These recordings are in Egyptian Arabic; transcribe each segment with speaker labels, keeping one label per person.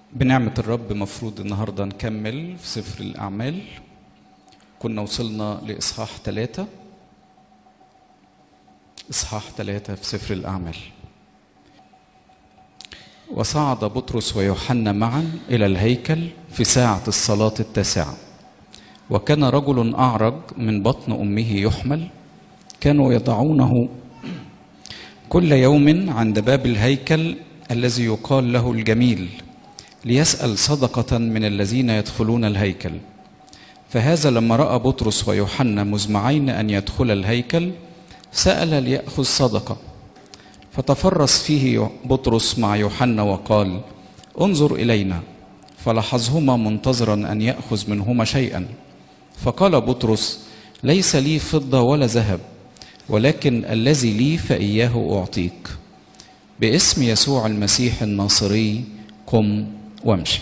Speaker 1: بنعمة الرب مفروض النهاردة نكمل في سفر الأعمال كنا وصلنا لإصحاح ثلاثة إصحاح ثلاثة في سفر الأعمال وصعد بطرس ويوحنا معا إلى الهيكل في ساعة الصلاة التاسعة وكان رجل أعرج من بطن أمه يحمل كانوا يضعونه كل يوم عند باب الهيكل الذي يقال له الجميل ليسأل صدقة من الذين يدخلون الهيكل فهذا لما رأى بطرس ويوحنا مزمعين أن يدخل الهيكل سأل ليأخذ صدقة فتفرس فيه بطرس مع يوحنا وقال انظر إلينا فلاحظهما منتظرا أن يأخذ منهما شيئا فقال بطرس ليس لي فضة ولا ذهب ولكن الذي لي فإياه أعطيك باسم يسوع المسيح الناصري قم وامشي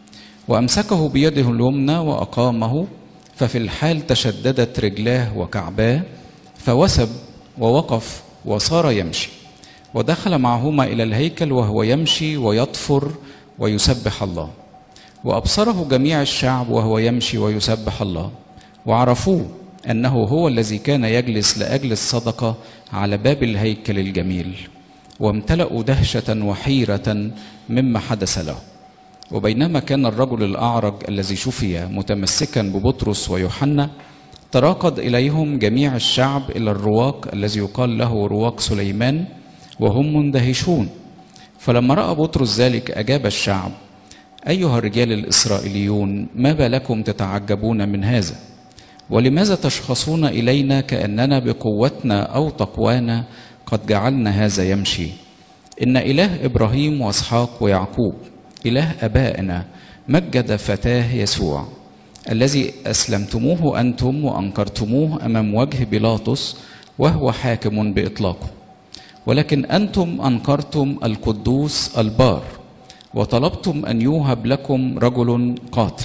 Speaker 1: وأمسكه بيده اليمنى وأقامه ففي الحال تشددت رجلاه وكعباه فوثب ووقف وصار يمشي ودخل معهما إلى الهيكل وهو يمشي ويطفر ويسبح الله وأبصره جميع الشعب وهو يمشي ويسبح الله وعرفوه أنه هو الذي كان يجلس لأجل الصدقة على باب الهيكل الجميل وامتلأوا دهشة وحيرة مما حدث له وبينما كان الرجل الأعرج الذي شفي متمسكا ببطرس ويوحنا تراقد إليهم جميع الشعب إلى الرواق الذي يقال له رواق سليمان وهم مندهشون فلما رأى بطرس ذلك أجاب الشعب أيها الرجال الإسرائيليون ما بالكم تتعجبون من هذا ولماذا تشخصون إلينا كأننا بقوتنا أو تقوانا قد جعلنا هذا يمشي إن إله إبراهيم وإسحاق ويعقوب إله أبائنا مجد فتاه يسوع الذي أسلمتموه أنتم وأنكرتموه أمام وجه بيلاطس وهو حاكم بإطلاقه ولكن أنتم أنكرتم القدوس البار وطلبتم أن يوهب لكم رجل قاتل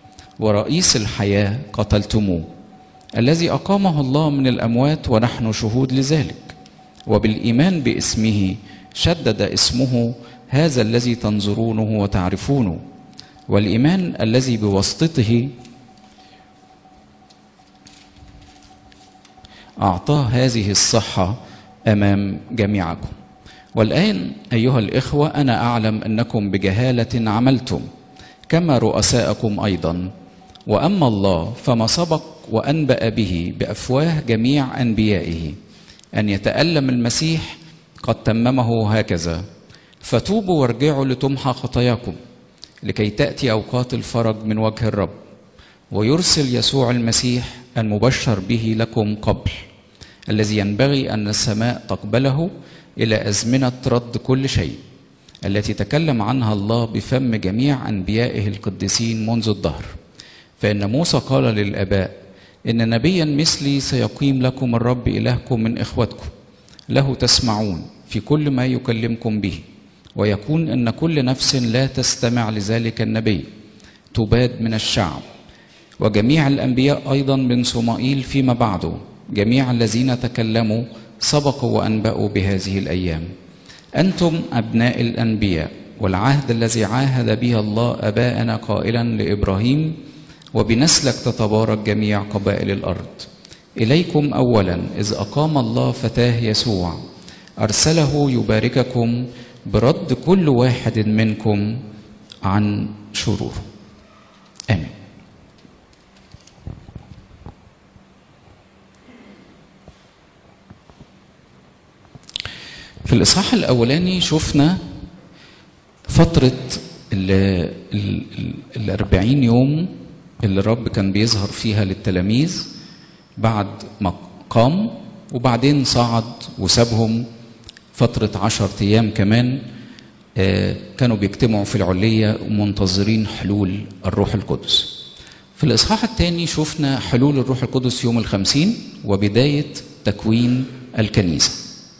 Speaker 1: ورئيس الحياة قتلتموه الذي أقامه الله من الأموات ونحن شهود لذلك وبالإيمان باسمه شدد اسمه هذا الذي تنظرونه وتعرفونه والإيمان الذي بواسطته أعطاه هذه الصحة أمام جميعكم والآن أيها الإخوة أنا أعلم أنكم بجهالة عملتم كما رؤساءكم أيضا وأما الله فما سبق وأنبأ به بأفواه جميع أنبيائه أن يتألم المسيح قد تممه هكذا فتوبوا وارجعوا لتمحى خطاياكم لكي تأتي أوقات الفرج من وجه الرب ويرسل يسوع المسيح المبشر به لكم قبل الذي ينبغي أن السماء تقبله إلى أزمنة رد كل شيء التي تكلم عنها الله بفم جميع أنبيائه القديسين منذ الدهر فإن موسى قال للآباء إن نبيا مثلي سيقيم لكم الرب إلهكم من إخوتكم له تسمعون في كل ما يكلمكم به ويكون ان كل نفس لا تستمع لذلك النبي تباد من الشعب وجميع الانبياء ايضا من صمائيل فيما بعده جميع الذين تكلموا سبقوا وانبأوا بهذه الايام انتم ابناء الانبياء والعهد الذي عاهد به الله اباءنا قائلا لابراهيم وبنسلك تتبارك جميع قبائل الارض اليكم اولا اذ اقام الله فتاه يسوع ارسله يبارككم برد كل واحد منكم عن شروره امين في الاصحاح الاولاني شفنا فتره الأربعين يوم اللي الرب كان بيظهر فيها للتلاميذ بعد ما قام وبعدين صعد وسابهم فترة عشر أيام كمان كانوا بيجتمعوا في العلية ومنتظرين حلول الروح القدس في الإصحاح الثاني شفنا حلول الروح القدس يوم الخمسين وبداية تكوين الكنيسة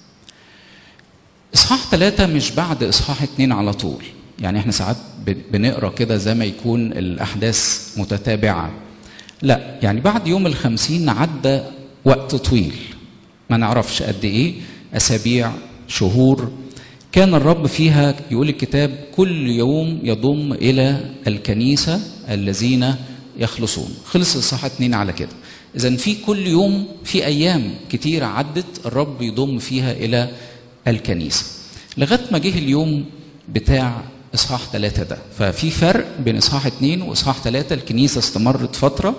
Speaker 1: إصحاح ثلاثة مش بعد إصحاح اتنين على طول يعني احنا ساعات بنقرا كده زي ما يكون الأحداث متتابعة لا يعني بعد يوم الخمسين عدى وقت طويل ما نعرفش قد إيه أسابيع شهور كان الرب فيها يقول الكتاب كل يوم يضم إلى الكنيسة الذين يخلصون خلص الصحة اتنين على كده إذا في كل يوم في أيام كتيرة عدت الرب يضم فيها إلى الكنيسة لغاية ما جه اليوم بتاع إصحاح ثلاثة ده ففي فرق بين إصحاح اتنين وإصحاح ثلاثة الكنيسة استمرت فترة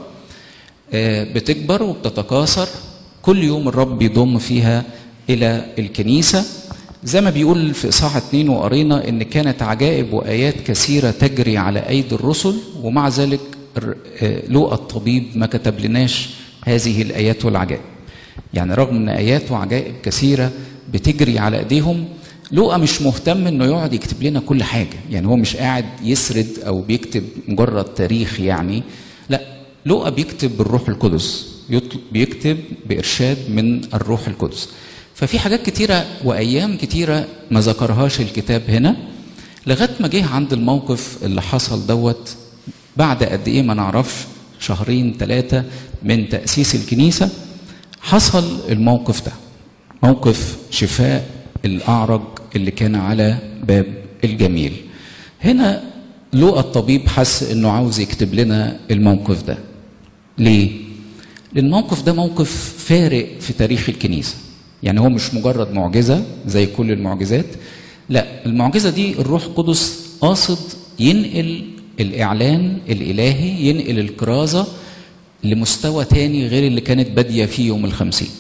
Speaker 1: بتكبر وبتتكاثر كل يوم الرب يضم فيها إلى الكنيسة زي ما بيقول في إصحاح اتنين وقرينا إن كانت عجائب وآيات كثيرة تجري على أيدي الرسل ومع ذلك لوقا الطبيب ما كتب لناش هذه الآيات والعجائب يعني رغم ان ايات وعجائب كثيره بتجري على ايديهم لوقا مش مهتم انه يقعد يكتب لنا كل حاجه يعني هو مش قاعد يسرد او بيكتب مجرد تاريخ يعني لا لوقا بيكتب بالروح القدس بيكتب بارشاد من الروح القدس ففي حاجات كتيره وايام كتيره ما ذكرهاش الكتاب هنا لغايه ما جه عند الموقف اللي حصل دوت بعد قد ايه ما نعرفش شهرين ثلاثه من تاسيس الكنيسه حصل الموقف ده موقف شفاء الأعرج اللي كان على باب الجميل هنا لوقا الطبيب حس انه عاوز يكتب لنا الموقف ده ليه لان الموقف ده موقف فارق في تاريخ الكنيسه يعني هو مش مجرد معجزه زي كل المعجزات لا المعجزه دي الروح القدس قاصد ينقل الاعلان الالهي ينقل الكرازه لمستوى تاني غير اللي كانت بادية فيه يوم الخمسين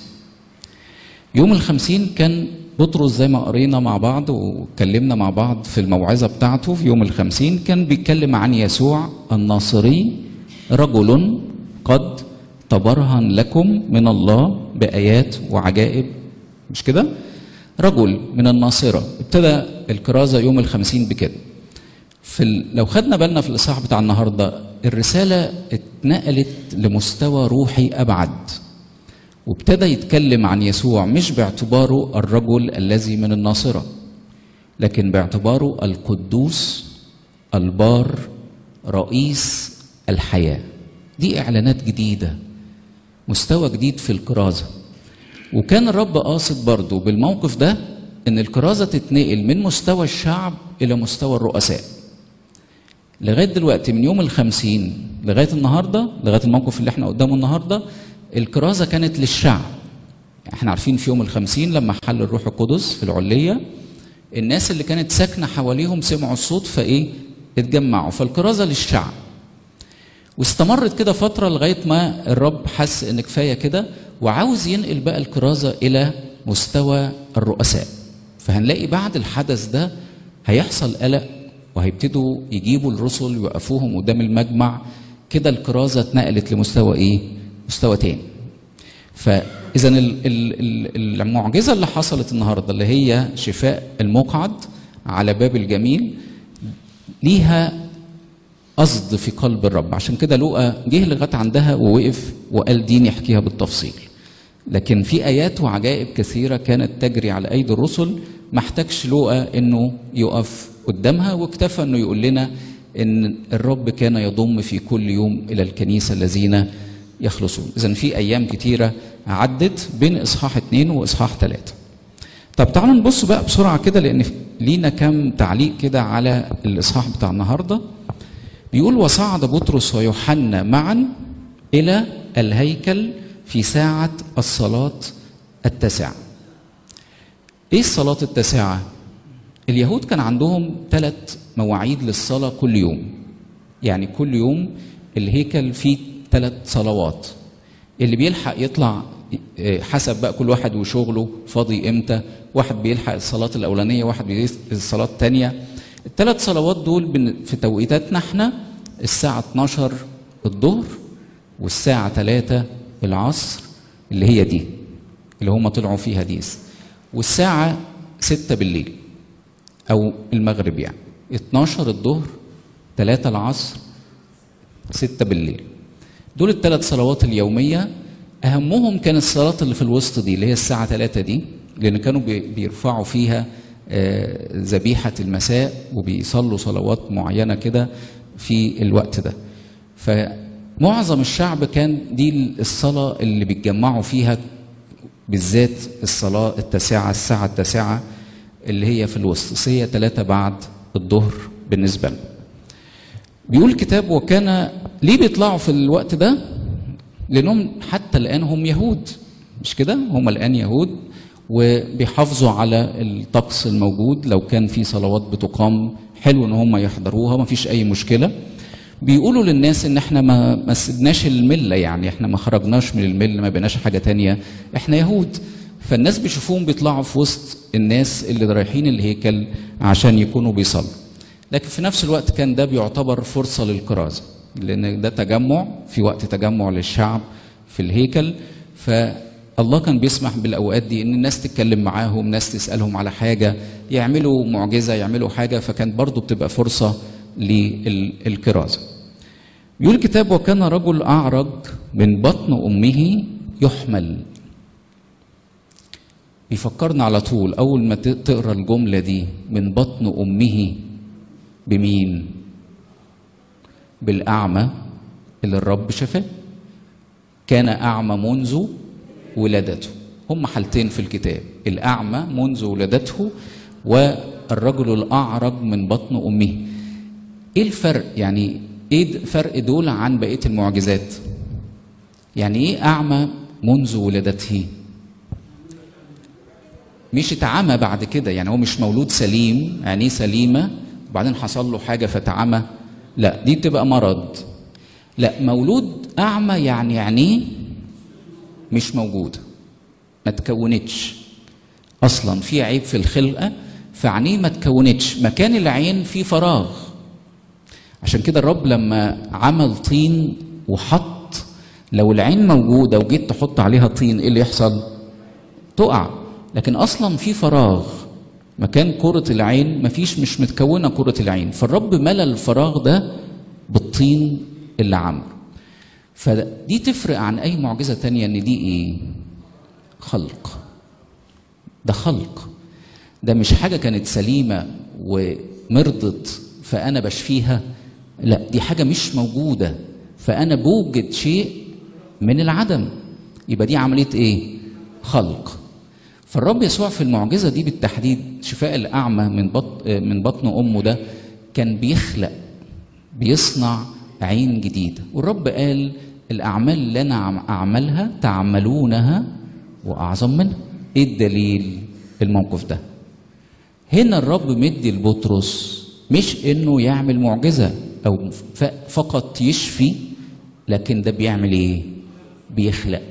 Speaker 1: يوم الخمسين كان بطرس زي ما قرينا مع بعض واتكلمنا مع بعض في الموعظة بتاعته في يوم الخمسين كان بيتكلم عن يسوع الناصري رجل قد تبرهن لكم من الله بآيات وعجائب مش كده؟ رجل من الناصرة ابتدى الكرازة يوم الخمسين بكده في ال... لو خدنا بالنا في الإصحاح بتاع النهاردة الرسالة اتنقلت لمستوى روحي أبعد وابتدى يتكلم عن يسوع مش باعتباره الرجل الذي من الناصرة لكن باعتباره القدوس البار رئيس الحياة دي إعلانات جديدة مستوى جديد في الكرازة وكان الرب قاصد برضه بالموقف ده ان الكرازة تتنقل من مستوى الشعب إلى مستوى الرؤساء لغايه دلوقتي من يوم الخمسين لغايه النهارده لغايه الموقف اللي احنا قدامه النهارده الكرازه كانت للشعب احنا عارفين في يوم الخمسين لما حل الروح القدس في العليه الناس اللي كانت ساكنه حواليهم سمعوا الصوت فايه اتجمعوا فالكرازه للشعب واستمرت كده فتره لغايه ما الرب حس ان كفايه كده وعاوز ينقل بقى الكرازه الى مستوى الرؤساء فهنلاقي بعد الحدث ده هيحصل قلق وهيبتدوا يجيبوا الرسل يوقفوهم قدام المجمع كده الكرازة اتنقلت لمستوى ايه؟ مستوى تاني. فإذا المعجزة اللي حصلت النهاردة اللي هي شفاء المقعد على باب الجميل ليها قصد في قلب الرب عشان كده لوقا جه لغايه عندها ووقف وقال دي نحكيها بالتفصيل. لكن في آيات وعجائب كثيرة كانت تجري على أيدي الرسل ما احتاجش لوقا إنه يقف قدامها واكتفى انه يقول لنا ان الرب كان يضم في كل يوم الى الكنيسه الذين يخلصون اذا في ايام كتيره عدت بين اصحاح اثنين واصحاح ثلاثه طب تعالوا نبص بقى بسرعه كده لان لينا كام تعليق كده على الاصحاح بتاع النهارده بيقول وصعد بطرس ويوحنا معا الى الهيكل في ساعه الصلاه التاسعه ايه الصلاه التاسعه اليهود كان عندهم ثلاث مواعيد للصلاة كل يوم يعني كل يوم الهيكل فيه ثلاث صلوات اللي بيلحق يطلع حسب بقى كل واحد وشغله فاضي امتى واحد بيلحق الصلاة الأولانية واحد بيلحق الصلاة الثانية الثلاث صلوات دول في توقيتاتنا احنا الساعة 12 الظهر والساعة 3 العصر اللي هي دي اللي هم طلعوا فيها دي والساعة 6 بالليل او المغرب يعني 12 الظهر 3 العصر 6 بالليل دول الثلاث صلوات اليوميه اهمهم كان الصلاه اللي في الوسط دي اللي هي الساعه 3 دي لان كانوا بيرفعوا فيها ذبيحه المساء وبيصلوا صلوات معينه كده في الوقت ده فمعظم الشعب كان دي الصلاه اللي بيتجمعوا فيها بالذات الصلاه التاسعه الساعه التاسعه اللي هي في الوسط بس هي ثلاثة بعد الظهر بالنسبة لنا بيقول الكتاب وكان ليه بيطلعوا في الوقت ده لانهم حتى الان هم يهود مش كده هم الان يهود وبيحافظوا على الطقس الموجود لو كان في صلوات بتقام حلو ان هم يحضروها ما فيش اي مشكله بيقولوا للناس ان احنا ما ما سيبناش المله يعني احنا ما خرجناش من المله ما بقيناش حاجه تانية احنا يهود فالناس بيشوفوهم بيطلعوا في وسط الناس اللي رايحين الهيكل عشان يكونوا بيصلوا لكن في نفس الوقت كان ده بيعتبر فرصه للكرازه لان ده تجمع في وقت تجمع للشعب في الهيكل فالله كان بيسمح بالاوقات دي ان الناس تتكلم معاهم ناس تسالهم على حاجه يعملوا معجزه يعملوا حاجه فكانت برضو بتبقى فرصه للكرازه يقول الكتاب وكان رجل اعرج من بطن امه يحمل بيفكرنا على طول اول ما تقرا الجمله دي من بطن امه بمين بالاعمى اللي الرب شفاه كان اعمى منذ ولادته هم حالتين في الكتاب الاعمى منذ ولادته والرجل الاعرج من بطن امه ايه الفرق يعني ايه فرق دول عن بقيه المعجزات يعني ايه اعمى منذ ولادته مش اتعمى بعد كده يعني هو مش مولود سليم عينيه سليمه وبعدين حصل له حاجه فتعمى لا دي بتبقى مرض لا مولود اعمى يعني عينيه مش موجوده ما تكونتش اصلا في عيب في الخلقه فعينيه ما تكونتش مكان العين فيه فراغ عشان كده الرب لما عمل طين وحط لو العين موجوده وجيت تحط عليها طين ايه اللي يحصل تقع لكن اصلا في فراغ مكان كرة العين مفيش مش متكونة كرة العين فالرب ملى الفراغ ده بالطين اللي عمله فدي تفرق عن أي معجزة تانية إن دي إيه؟ خلق ده خلق ده مش حاجة كانت سليمة ومرضت فأنا بشفيها لا دي حاجة مش موجودة فأنا بوجد شيء من العدم يبقى دي عملية إيه؟ خلق فالرب يسوع في المعجزة دي بالتحديد شفاء الأعمى من بطن من بطن أمه ده كان بيخلق بيصنع عين جديدة والرب قال الأعمال اللي أنا أعملها تعملونها وأعظم منها إيه الدليل الموقف ده هنا الرب مدي لبطرس مش إنه يعمل معجزة أو فقط يشفي لكن ده بيعمل إيه بيخلق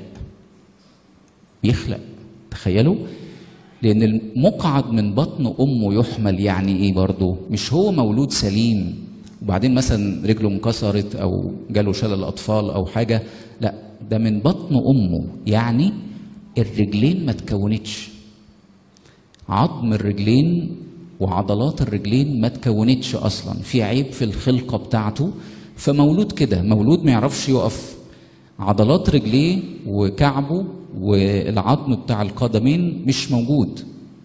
Speaker 1: بيخلق تخيلوا لان المقعد من بطن امه يحمل يعني ايه برضه مش هو مولود سليم وبعدين مثلا رجله انكسرت او جاله شلل اطفال او حاجه لا ده من بطن امه يعني الرجلين ما تكونتش عظم الرجلين وعضلات الرجلين ما تكونتش اصلا في عيب في الخلقه بتاعته فمولود كده مولود ما يعرفش يقف عضلات رجليه وكعبه والعظم بتاع القدمين مش موجود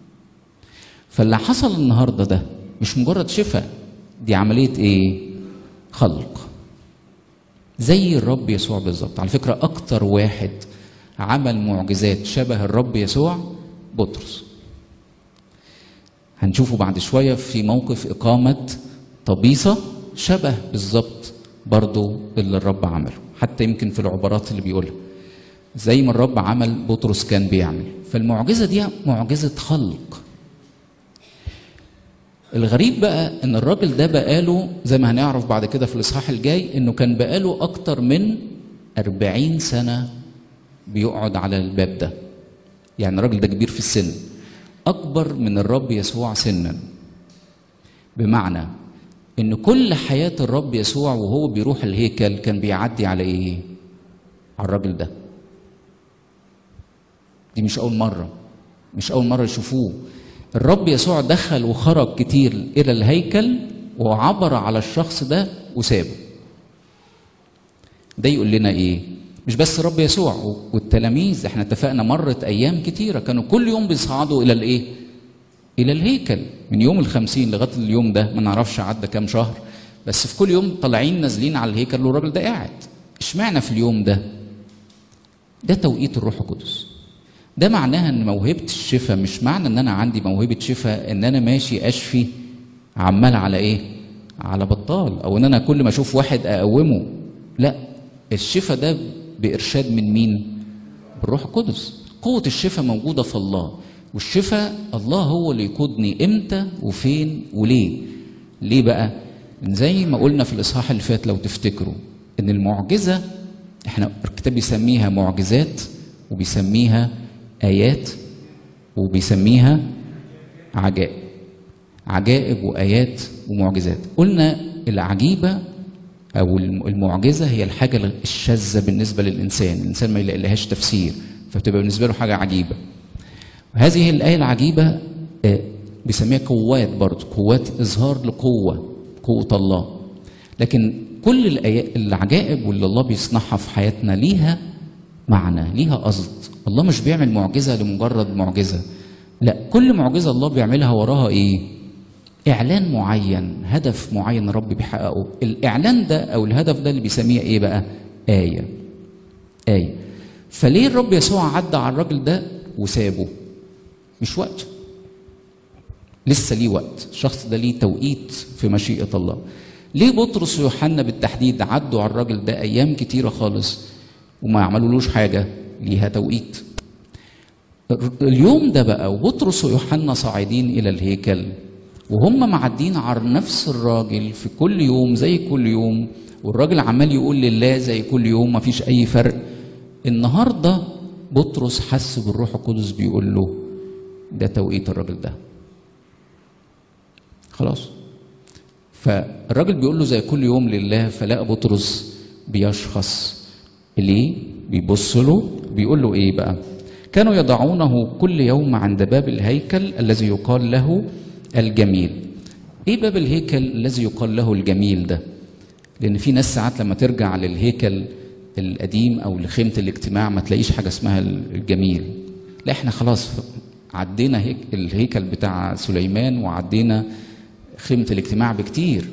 Speaker 1: فاللي حصل النهارده ده مش مجرد شفاء دي عمليه ايه خلق زي الرب يسوع بالظبط على فكره اكتر واحد عمل معجزات شبه الرب يسوع بطرس هنشوفه بعد شويه في موقف اقامه طبيصه شبه بالظبط برضو اللي الرب عمله حتى يمكن في العبارات اللي بيقولها زي ما الرب عمل بطرس كان بيعمل فالمعجزة دي معجزة خلق الغريب بقى ان الراجل ده بقاله زي ما هنعرف بعد كده في الاصحاح الجاي انه كان بقاله اكتر من أربعين سنة بيقعد على الباب ده يعني الراجل ده كبير في السن أكبر من الرب يسوع سنا بمعنى ان كل حياة الرب يسوع وهو بيروح الهيكل كان بيعدي على ايه على الراجل ده دي مش أول مرة مش أول مرة يشوفوه الرب يسوع دخل وخرج كتير إلى الهيكل وعبر على الشخص ده وسابه ده يقول لنا إيه مش بس الرب يسوع والتلاميذ احنا اتفقنا مرت أيام كتيرة كانوا كل يوم بيصعدوا إلى الإيه إلى الهيكل من يوم الخمسين لغاية اليوم ده ما نعرفش عدى كام شهر بس في كل يوم طالعين نازلين على الهيكل والراجل ده قاعد اشمعنى في اليوم ده ده توقيت الروح القدس ده معناها ان موهبه الشفاء مش معنى ان انا عندي موهبه شفاء ان انا ماشي اشفي عمال على ايه على بطال او ان انا كل ما اشوف واحد اقومه لا الشفاء ده بارشاد من مين بالروح القدس قوه الشفاء موجوده في الله والشفاء الله هو اللي يقودني امتى وفين وليه ليه بقى زي ما قلنا في الاصحاح اللي فات لو تفتكروا ان المعجزه احنا الكتاب بيسميها معجزات وبيسميها ايات وبيسميها عجائب عجائب وايات ومعجزات قلنا العجيبه او المعجزه هي الحاجه الشاذه بالنسبه للانسان الانسان ما يلاقي لهاش تفسير فبتبقى بالنسبه له حاجه عجيبه هذه الايه العجيبه بيسميها قوات برضه قوات اظهار لقوه قوه الله لكن كل الآيات العجائب واللي الله بيصنعها في حياتنا ليها معنى ليها قصد الله مش بيعمل معجزه لمجرد معجزه لا كل معجزه الله بيعملها وراها ايه اعلان معين هدف معين رب بيحققه الاعلان ده او الهدف ده اللي بيسميه ايه بقى ايه ايه فليه الرب يسوع عدى على الراجل ده وسابه مش وقته لسه ليه وقت الشخص ده ليه توقيت في مشيئه الله ليه بطرس ويوحنا بالتحديد عدوا على الراجل ده ايام كتيره خالص وما عملولوش حاجه ليها توقيت اليوم ده بقى وبطرس ويوحنا صاعدين الى الهيكل وهم معدين على نفس الراجل في كل يوم زي كل يوم والراجل عمال يقول لله زي كل يوم ما فيش اي فرق النهارده بطرس حس بالروح القدس بيقول له ده توقيت الراجل ده خلاص فالراجل بيقول له زي كل يوم لله فلقى بطرس بيشخص ليه بيبص له بيقول له ايه بقى كانوا يضعونه كل يوم عند باب الهيكل الذي يقال له الجميل ايه باب الهيكل الذي يقال له الجميل ده لان في ناس ساعات لما ترجع للهيكل القديم او لخيمه الاجتماع ما تلاقيش حاجه اسمها الجميل لا احنا خلاص عدينا هيك الهيكل بتاع سليمان وعدينا خيمه الاجتماع بكتير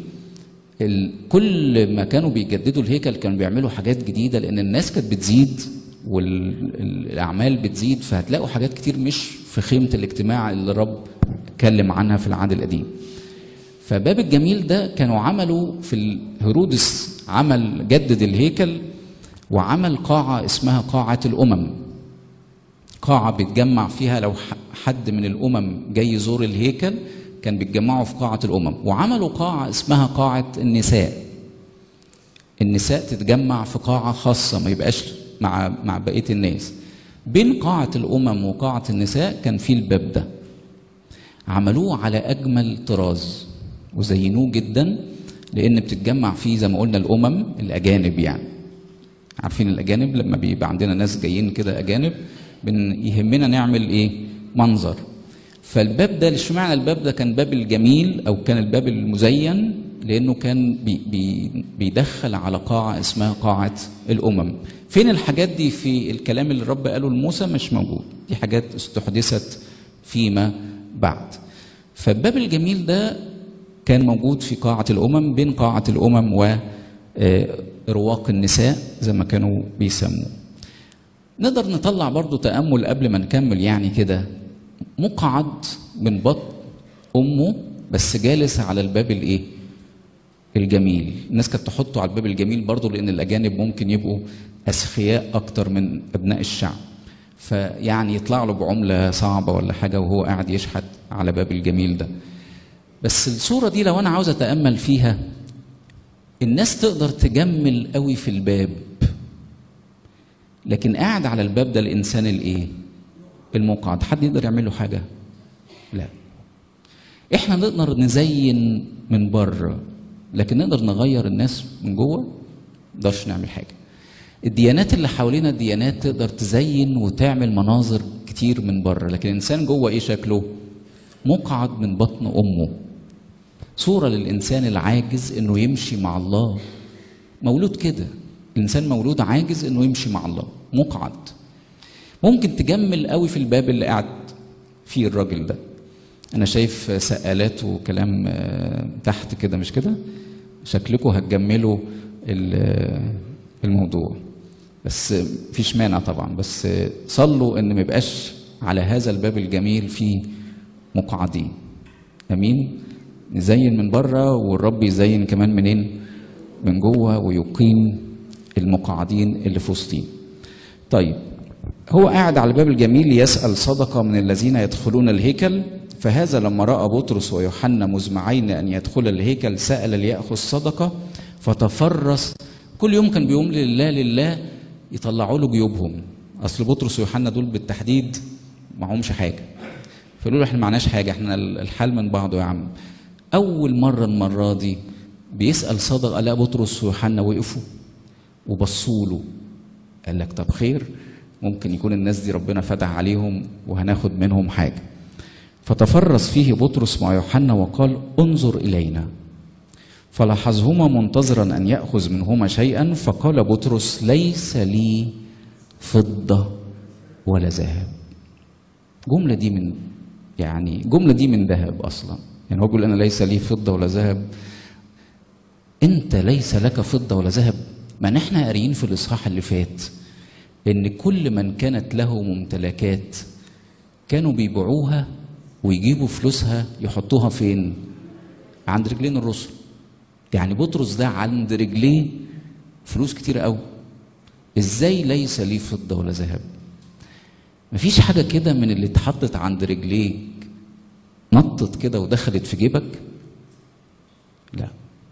Speaker 1: كل ما كانوا بيجددوا الهيكل كانوا بيعملوا حاجات جديده لان الناس كانت بتزيد والاعمال بتزيد فهتلاقوا حاجات كتير مش في خيمه الاجتماع اللي الرب اتكلم عنها في العهد القديم فباب الجميل ده كانوا عملوا في هيرودس عمل جدد الهيكل وعمل قاعة اسمها قاعة الأمم قاعة بيتجمع فيها لو حد من الأمم جاي يزور الهيكل كان بيتجمعوا في قاعة الأمم وعملوا قاعة اسمها قاعة النساء النساء تتجمع في قاعة خاصة ما يبقاش مع مع بقية الناس بين قاعة الأمم وقاعة النساء كان في الباب ده عملوه على أجمل طراز وزينوه جدا لأن بتتجمع فيه زي ما قلنا الأمم الأجانب يعني عارفين الأجانب لما بيبقى عندنا ناس جايين كده أجانب بن يهمنا نعمل إيه منظر فالباب ده اشمعنى الباب ده كان باب الجميل او كان الباب المزين لانه كان بي بي بيدخل على قاعه اسمها قاعه الامم فين الحاجات دي في الكلام اللي الرب قاله لموسى مش موجود دي حاجات استحدثت فيما بعد فالباب الجميل ده كان موجود في قاعه الامم بين قاعه الامم و رواق النساء زي ما كانوا بيسموه نقدر نطلع برضو تأمل قبل ما نكمل يعني كده مقعد من بطن امه بس جالس على الباب الايه الجميل الناس كانت تحطه على الباب الجميل برضه لان الاجانب ممكن يبقوا اسخياء اكتر من ابناء الشعب فيعني يطلع له بعمله صعبه ولا حاجه وهو قاعد يشحت على باب الجميل ده بس الصوره دي لو انا عاوز اتامل فيها الناس تقدر تجمل قوي في الباب لكن قاعد على الباب ده الانسان الايه المقعد حد يقدر يعمل له حاجه لا احنا نقدر نزين من بره لكن نقدر نغير الناس من جوه نقدرش نعمل حاجه الديانات اللي حوالينا الديانات تقدر تزين وتعمل مناظر كتير من بره لكن الانسان جوه ايه شكله مقعد من بطن امه صوره للانسان العاجز انه يمشي مع الله مولود كده الانسان مولود عاجز انه يمشي مع الله مقعد ممكن تجمل قوي في الباب اللي قاعد فيه الراجل ده انا شايف سقالات وكلام تحت كده مش كده شكلكم هتجملوا الموضوع بس مفيش مانع طبعا بس صلوا ان ما يبقاش على هذا الباب الجميل فيه مقعدين امين نزين من بره والرب يزين كمان منين من جوه ويقيم المقعدين اللي في وسطين طيب هو قاعد على الباب الجميل يسأل صدقة من الذين يدخلون الهيكل فهذا لما رأى بطرس ويوحنا مزمعين أن يدخل الهيكل سأل ليأخذ صدقة فتفرس كل يوم كان بيقوم لله لله يطلعوا له جيوبهم أصل بطرس ويوحنا دول بالتحديد معهمش حاجة فقالوا له احنا معناش حاجة احنا الحال من بعضه يا عم أول مرة المرة دي بيسأل صدقة لا بطرس ويوحنا وقفوا وبصوا له قال لك طب خير ممكن يكون الناس دي ربنا فتح عليهم وهناخد منهم حاجة فتفرس فيه بطرس مع يوحنا وقال انظر إلينا فلاحظهما منتظرا أن يأخذ منهما شيئا فقال بطرس ليس لي فضة ولا ذهب جملة دي من يعني جملة دي من ذهب أصلا يعني هو بيقول أنا ليس لي فضة ولا ذهب أنت ليس لك فضة ولا ذهب ما نحن قاريين في الإصحاح اللي فات ان كل من كانت له ممتلكات كانوا بيبيعوها ويجيبوا فلوسها يحطوها فين عند رجلين الرسل يعني بطرس ده عند رجليه فلوس كتير قوي ازاي ليس لي فضه ولا ذهب مفيش حاجه كده من اللي اتحطت عند رجليك نطت كده ودخلت في جيبك لا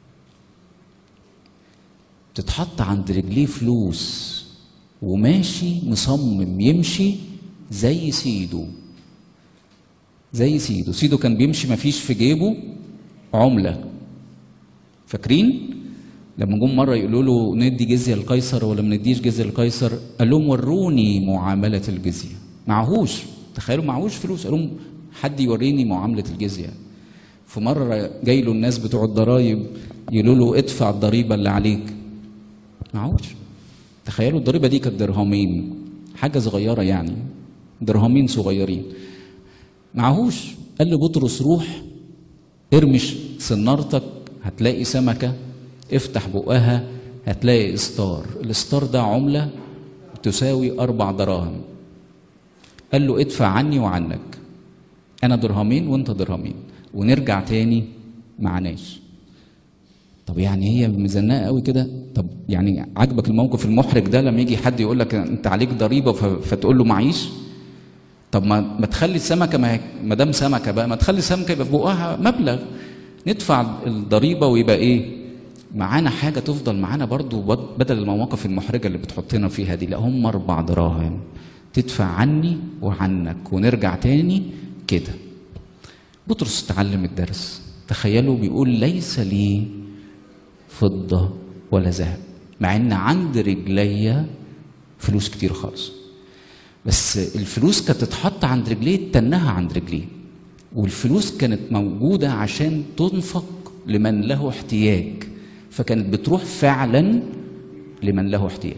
Speaker 1: تتحط عند رجليه فلوس وماشي مصمم يمشي زي سيده زي سيده سيده كان بيمشي ما فيش في جيبه عملة فاكرين لما جم مرة يقولوا له ندي جزية لقيصر ولا ما نديش جزية لقيصر قال لهم وروني معاملة الجزية معهوش تخيلوا معهوش فلوس قال لهم حد يوريني معاملة الجزية في مرة جاي له الناس بتوع الضرايب يقولوا له ادفع الضريبة اللي عليك معهوش تخيلوا الضريبه دي كانت درهمين حاجه صغيره يعني درهمين صغيرين معهوش قال لبطرس روح ارمش سنارتك هتلاقي سمكه افتح بقها هتلاقي استار الاستار ده عمله تساوي اربع دراهم قال له ادفع عني وعنك انا درهمين وانت درهمين ونرجع تاني معناش طب يعني هي مزنقه قوي كده طب يعني عاجبك الموقف المحرج ده لما يجي حد يقول لك انت عليك ضريبه فتقول له معيش طب ما ما تخلي السمكه ما ما دام سمكه بقى ما تخلي السمكه يبقى في بقها مبلغ ندفع الضريبه ويبقى ايه معانا حاجه تفضل معانا برضو بدل المواقف المحرجه اللي بتحطنا فيها دي لا هم اربع دراهم تدفع عني وعنك ونرجع تاني كده بطرس تعلم الدرس تخيلوا بيقول ليس لي فضة ولا ذهب مع ان عند رجليا فلوس كتير خالص بس الفلوس كانت تتحط عند رجليه تنها عند رجليه والفلوس كانت موجودة عشان تنفق لمن له احتياج فكانت بتروح فعلا لمن له احتياج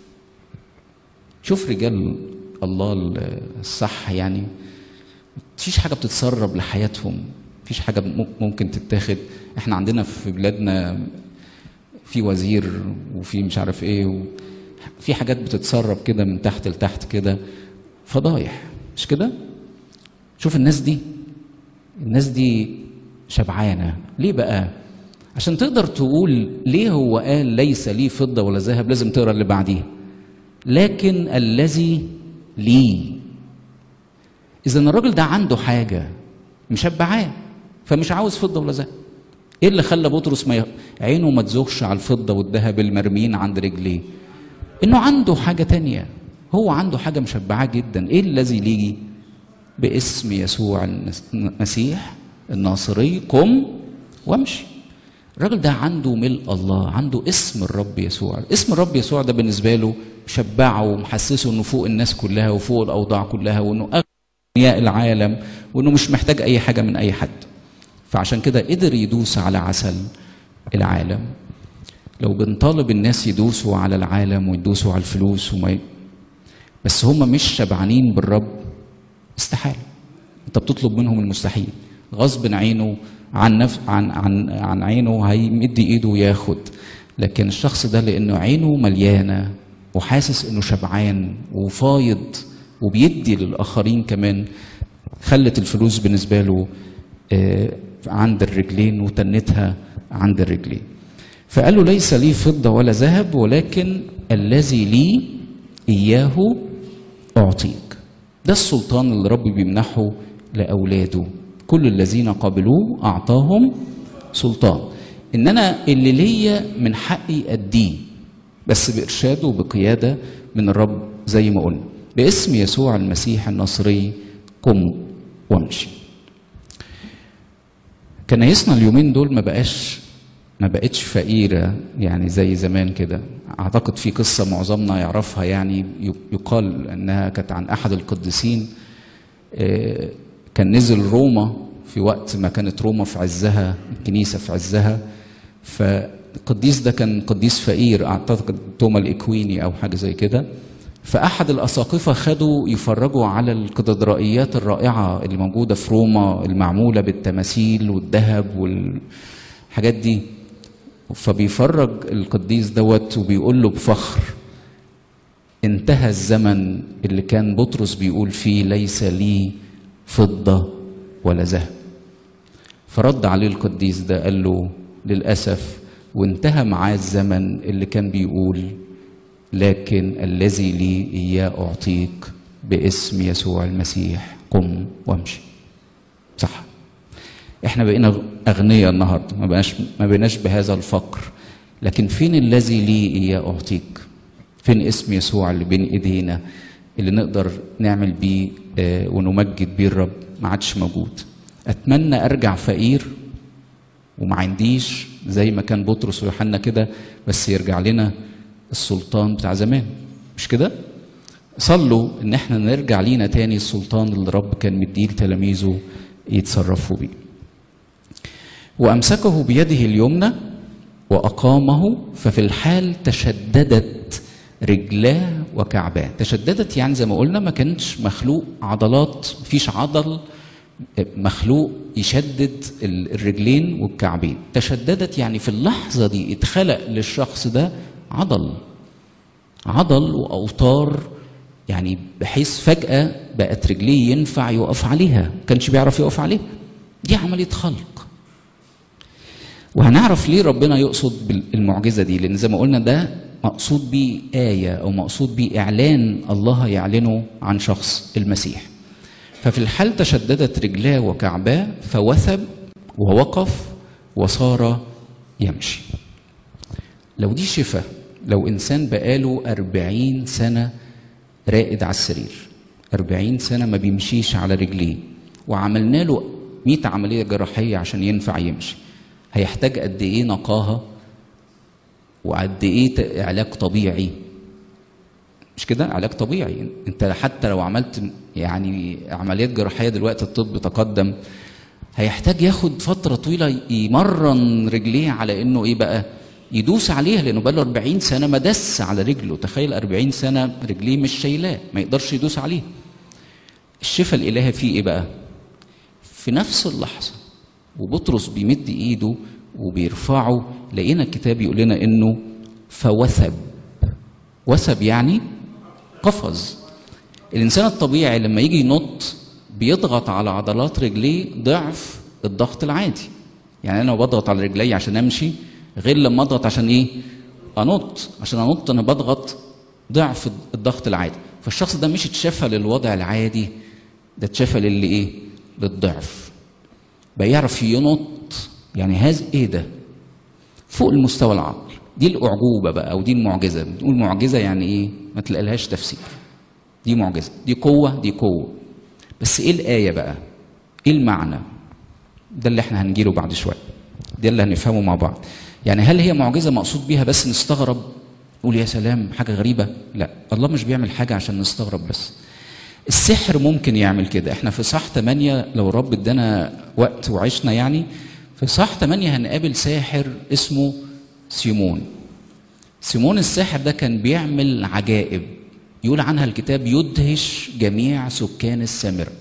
Speaker 1: شوف رجال الله الصح يعني مفيش حاجة بتتسرب لحياتهم مفيش حاجة ممكن تتاخد احنا عندنا في بلادنا في وزير وفي مش عارف ايه و... في حاجات بتتسرب كده من تحت لتحت كده فضايح مش كده شوف الناس دي الناس دي شبعانه ليه بقى عشان تقدر تقول ليه هو قال ليس لي فضه ولا ذهب لازم تقرا اللي بعديه لكن الذي لي اذا الراجل ده عنده حاجه مشبعاه فمش عاوز فضه ولا ذهب ايه اللي خلى بطرس ما ي... عينه ما تزوغش على الفضه والذهب المرميين عند رجليه انه عنده حاجه تانية هو عنده حاجه مشبعاه جدا ايه الذي ليه باسم يسوع المسيح الناصري قم وامشي الراجل ده عنده ملء الله عنده اسم الرب يسوع اسم الرب يسوع ده بالنسبه له مشبعه ومحسسه انه فوق الناس كلها وفوق الاوضاع كلها وانه اغنياء العالم وانه مش محتاج اي حاجه من اي حد فعشان كده قدر يدوس على عسل العالم لو بنطالب الناس يدوسوا على العالم ويدوسوا على الفلوس وما ي... بس هم مش شبعانين بالرب استحاله انت بتطلب منهم المستحيل غصب عينه عن نف... عن عن عن عينه هيمد ايده وياخد لكن الشخص ده لانه عينه مليانه وحاسس انه شبعان وفايض وبيدي للاخرين كمان خلت الفلوس بالنسبه له آه، عند الرجلين وتنتها عند الرجلين فقال له ليس لي فضه ولا ذهب ولكن الذي لي اياه اعطيك ده السلطان اللي ربي بيمنحه لاولاده كل الذين قبلوه اعطاهم سلطان ان انا اللي ليا من حقي اديه بس بارشاده وبقياده من الرب زي ما قلنا باسم يسوع المسيح الناصري قم وامشي كنايسنا اليومين دول ما بقاش ما بقتش فقيرة يعني زي زمان كده أعتقد في قصة معظمنا يعرفها يعني يقال أنها كانت عن أحد القديسين آه، كان نزل روما في وقت ما كانت روما في عزها الكنيسة في عزها فالقديس ده كان قديس فقير أعتقد توما الإكويني أو حاجة زي كده فأحد الأساقفة خدوا يفرجوا على الكاتدرائيات الرائعة اللي موجودة في روما المعمولة بالتماثيل والذهب والحاجات دي فبيفرج القديس دوت وبيقول له بفخر انتهى الزمن اللي كان بطرس بيقول فيه ليس لي فضة ولا ذهب فرد عليه القديس ده قال له للأسف وانتهى معاه الزمن اللي كان بيقول لكن الذي لي إياه أعطيك باسم يسوع المسيح قم وامشي صح احنا بقينا اغنياء النهارده ما بقناش ما بقيناش بهذا الفقر لكن فين الذي لي اياه اعطيك فين اسم يسوع اللي بين ايدينا اللي نقدر نعمل بيه آه، ونمجد بيه الرب ما عادش موجود اتمنى ارجع فقير وما عنديش زي ما كان بطرس ويوحنا كده بس يرجع لنا السلطان بتاع زمان مش كده صلوا ان احنا نرجع لينا تاني السلطان اللي الرب كان مديه لتلاميذه يتصرفوا بيه وامسكه بيده اليمنى واقامه ففي الحال تشددت رجلاه وكعباه تشددت يعني زي ما قلنا ما كانش مخلوق عضلات مفيش عضل مخلوق يشدد الرجلين والكعبين تشددت يعني في اللحظة دي اتخلق للشخص ده عضل عضل وأوتار يعني بحيث فجأة بقت رجليه ينفع يقف عليها ما كانش بيعرف يقف عليها دي عملية خلق وهنعرف ليه ربنا يقصد بالمعجزة دي لأن زي ما قلنا ده مقصود بيه آية أو مقصود بيه إعلان الله يعلنه عن شخص المسيح ففي الحال تشددت رجلاه وكعباه فوثب ووقف وصار يمشي لو دي شفا لو إنسان بقاله أربعين سنة راقد على السرير أربعين سنة ما بيمشيش على رجليه وعملنا له مئة عملية جراحية عشان ينفع يمشي هيحتاج قد ايه نقاهه وقد ايه علاج طبيعي مش كده علاج طبيعي انت حتى لو عملت يعني عمليات جراحيه دلوقتي الطب تقدم هيحتاج ياخد فتره طويله يمرن رجليه على انه ايه بقى يدوس عليها لانه بقى له 40 سنه ما دس على رجله تخيل 40 سنه رجليه مش شايلاه ما يقدرش يدوس عليه الشفاء الالهي فيه ايه بقى في نفس اللحظه وبطرس بيمد ايده وبيرفعه لقينا الكتاب يقول لنا انه فوثب وثب يعني قفز الانسان الطبيعي لما يجي ينط بيضغط على عضلات رجليه ضعف الضغط العادي يعني انا بضغط على رجلي عشان امشي غير لما اضغط عشان ايه انط عشان انط انا بضغط ضعف الضغط العادي فالشخص ده مش اتشفى للوضع العادي ده اتشفى للي ايه للضعف بقى يعرف ينط يعني هذا ايه ده فوق المستوى العقل دي الاعجوبه بقى او دي المعجزه بنقول معجزه يعني ايه ما تلاقيلهاش تفسير دي معجزه دي قوه دي قوه بس ايه الايه بقى ايه المعنى ده اللي احنا هنجيله بعد شويه ده اللي هنفهمه مع بعض يعني هل هي معجزه مقصود بيها بس نستغرب نقول يا سلام حاجه غريبه لا الله مش بيعمل حاجه عشان نستغرب بس السحر ممكن يعمل كده احنا في صح 8 لو الرب ادانا وقت وعشنا يعني في صح 8 هنقابل ساحر اسمه سيمون سيمون الساحر ده كان بيعمل عجائب يقول عنها الكتاب يدهش جميع سكان السامرة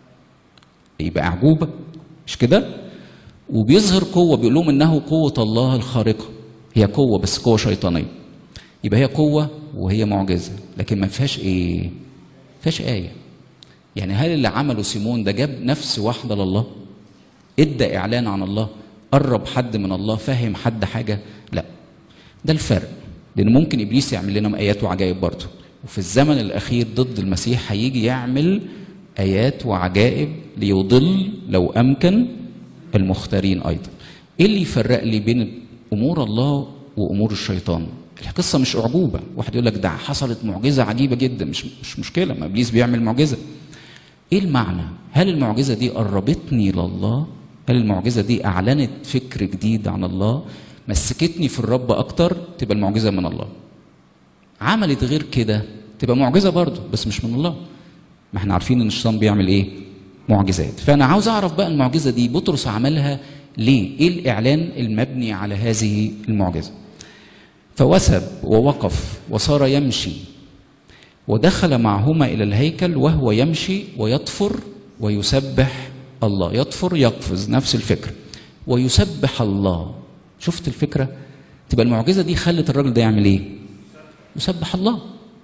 Speaker 1: يبقى أعجوبة مش كده وبيظهر قوة بيقول لهم إنه قوة الله الخارقة هي قوة بس قوة شيطانية يبقى هي قوة وهي معجزة لكن ما فيهاش ايه ما فيهاش آية يعني هل اللي عمله سيمون ده جاب نفس واحدة لله ادى اعلان عن الله قرب حد من الله فهم حد حاجة لا ده الفرق لان ممكن ابليس يعمل لنا ايات وعجائب برضه وفي الزمن الاخير ضد المسيح هيجي يعمل ايات وعجائب ليضل لو امكن المختارين ايضا ايه اللي يفرق لي بين امور الله وامور الشيطان القصه مش اعجوبه واحد يقول لك ده حصلت معجزه عجيبه جدا مش مش مشكله ما ابليس بيعمل معجزه ايه المعنى هل المعجزه دي قربتني لله هل المعجزه دي اعلنت فكر جديد عن الله مسكتني في الرب اكتر تبقى المعجزه من الله عملت غير كده تبقى معجزه برضه بس مش من الله ما احنا عارفين ان الشيطان بيعمل ايه معجزات فانا عاوز اعرف بقى المعجزه دي بطرس عملها ليه ايه الاعلان المبني على هذه المعجزه فوثب ووقف وصار يمشي ودخل معهما الى الهيكل وهو يمشي ويطفر ويسبح الله يطفر يقفز نفس الفكره ويسبح الله شفت الفكره تبقى المعجزه دي خلت الراجل ده يعمل ايه يسبح الله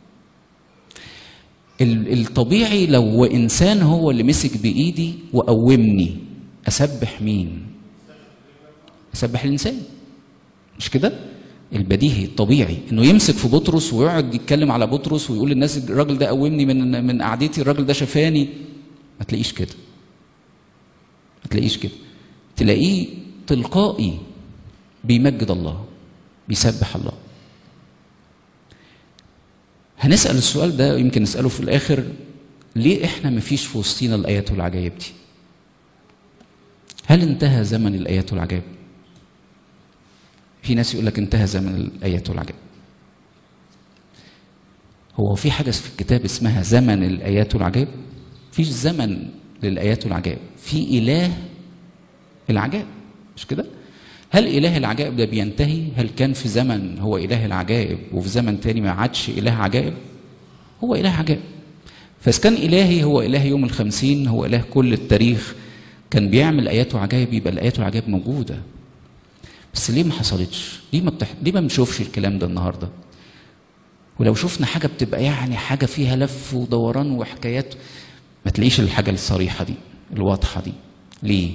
Speaker 1: الطبيعي لو انسان هو اللي مسك بايدي وقومني اسبح مين اسبح الانسان مش كده البديهي الطبيعي انه يمسك في بطرس ويقعد يتكلم على بطرس ويقول للناس الراجل ده قومني من من قعدتي الراجل ده شفاني ما تلاقيش كده ما تلاقيش كده تلاقيه تلقائي بيمجد الله بيسبح الله هنسأل السؤال ده يمكن نسأله في الآخر ليه إحنا ما فيش في وسطينا الآيات والعجائب دي؟ هل انتهى زمن الآيات والعجائب؟ في ناس يقول لك انتهى زمن الآيات والعجائب. هو في حاجة في الكتاب اسمها زمن الآيات والعجائب؟ فيش زمن للآيات والعجائب، في إله العجائب مش كده؟ هل إله العجائب ده بينتهي؟ هل كان في زمن هو إله العجائب وفي زمن تاني ما عادش إله عجائب؟ هو إله عجائب. فإذا كان إلهي هو إله يوم الخمسين هو إله كل التاريخ كان بيعمل آيات وعجائب يبقى الآيات والعجائب موجودة. بس ليه ما حصلتش؟ ليه ما بتح... ليه ما بنشوفش الكلام ده النهارده؟ ولو شفنا حاجة بتبقى يعني حاجة فيها لف ودوران وحكايات ما تلاقيش الحاجة الصريحة دي الواضحة دي. ليه؟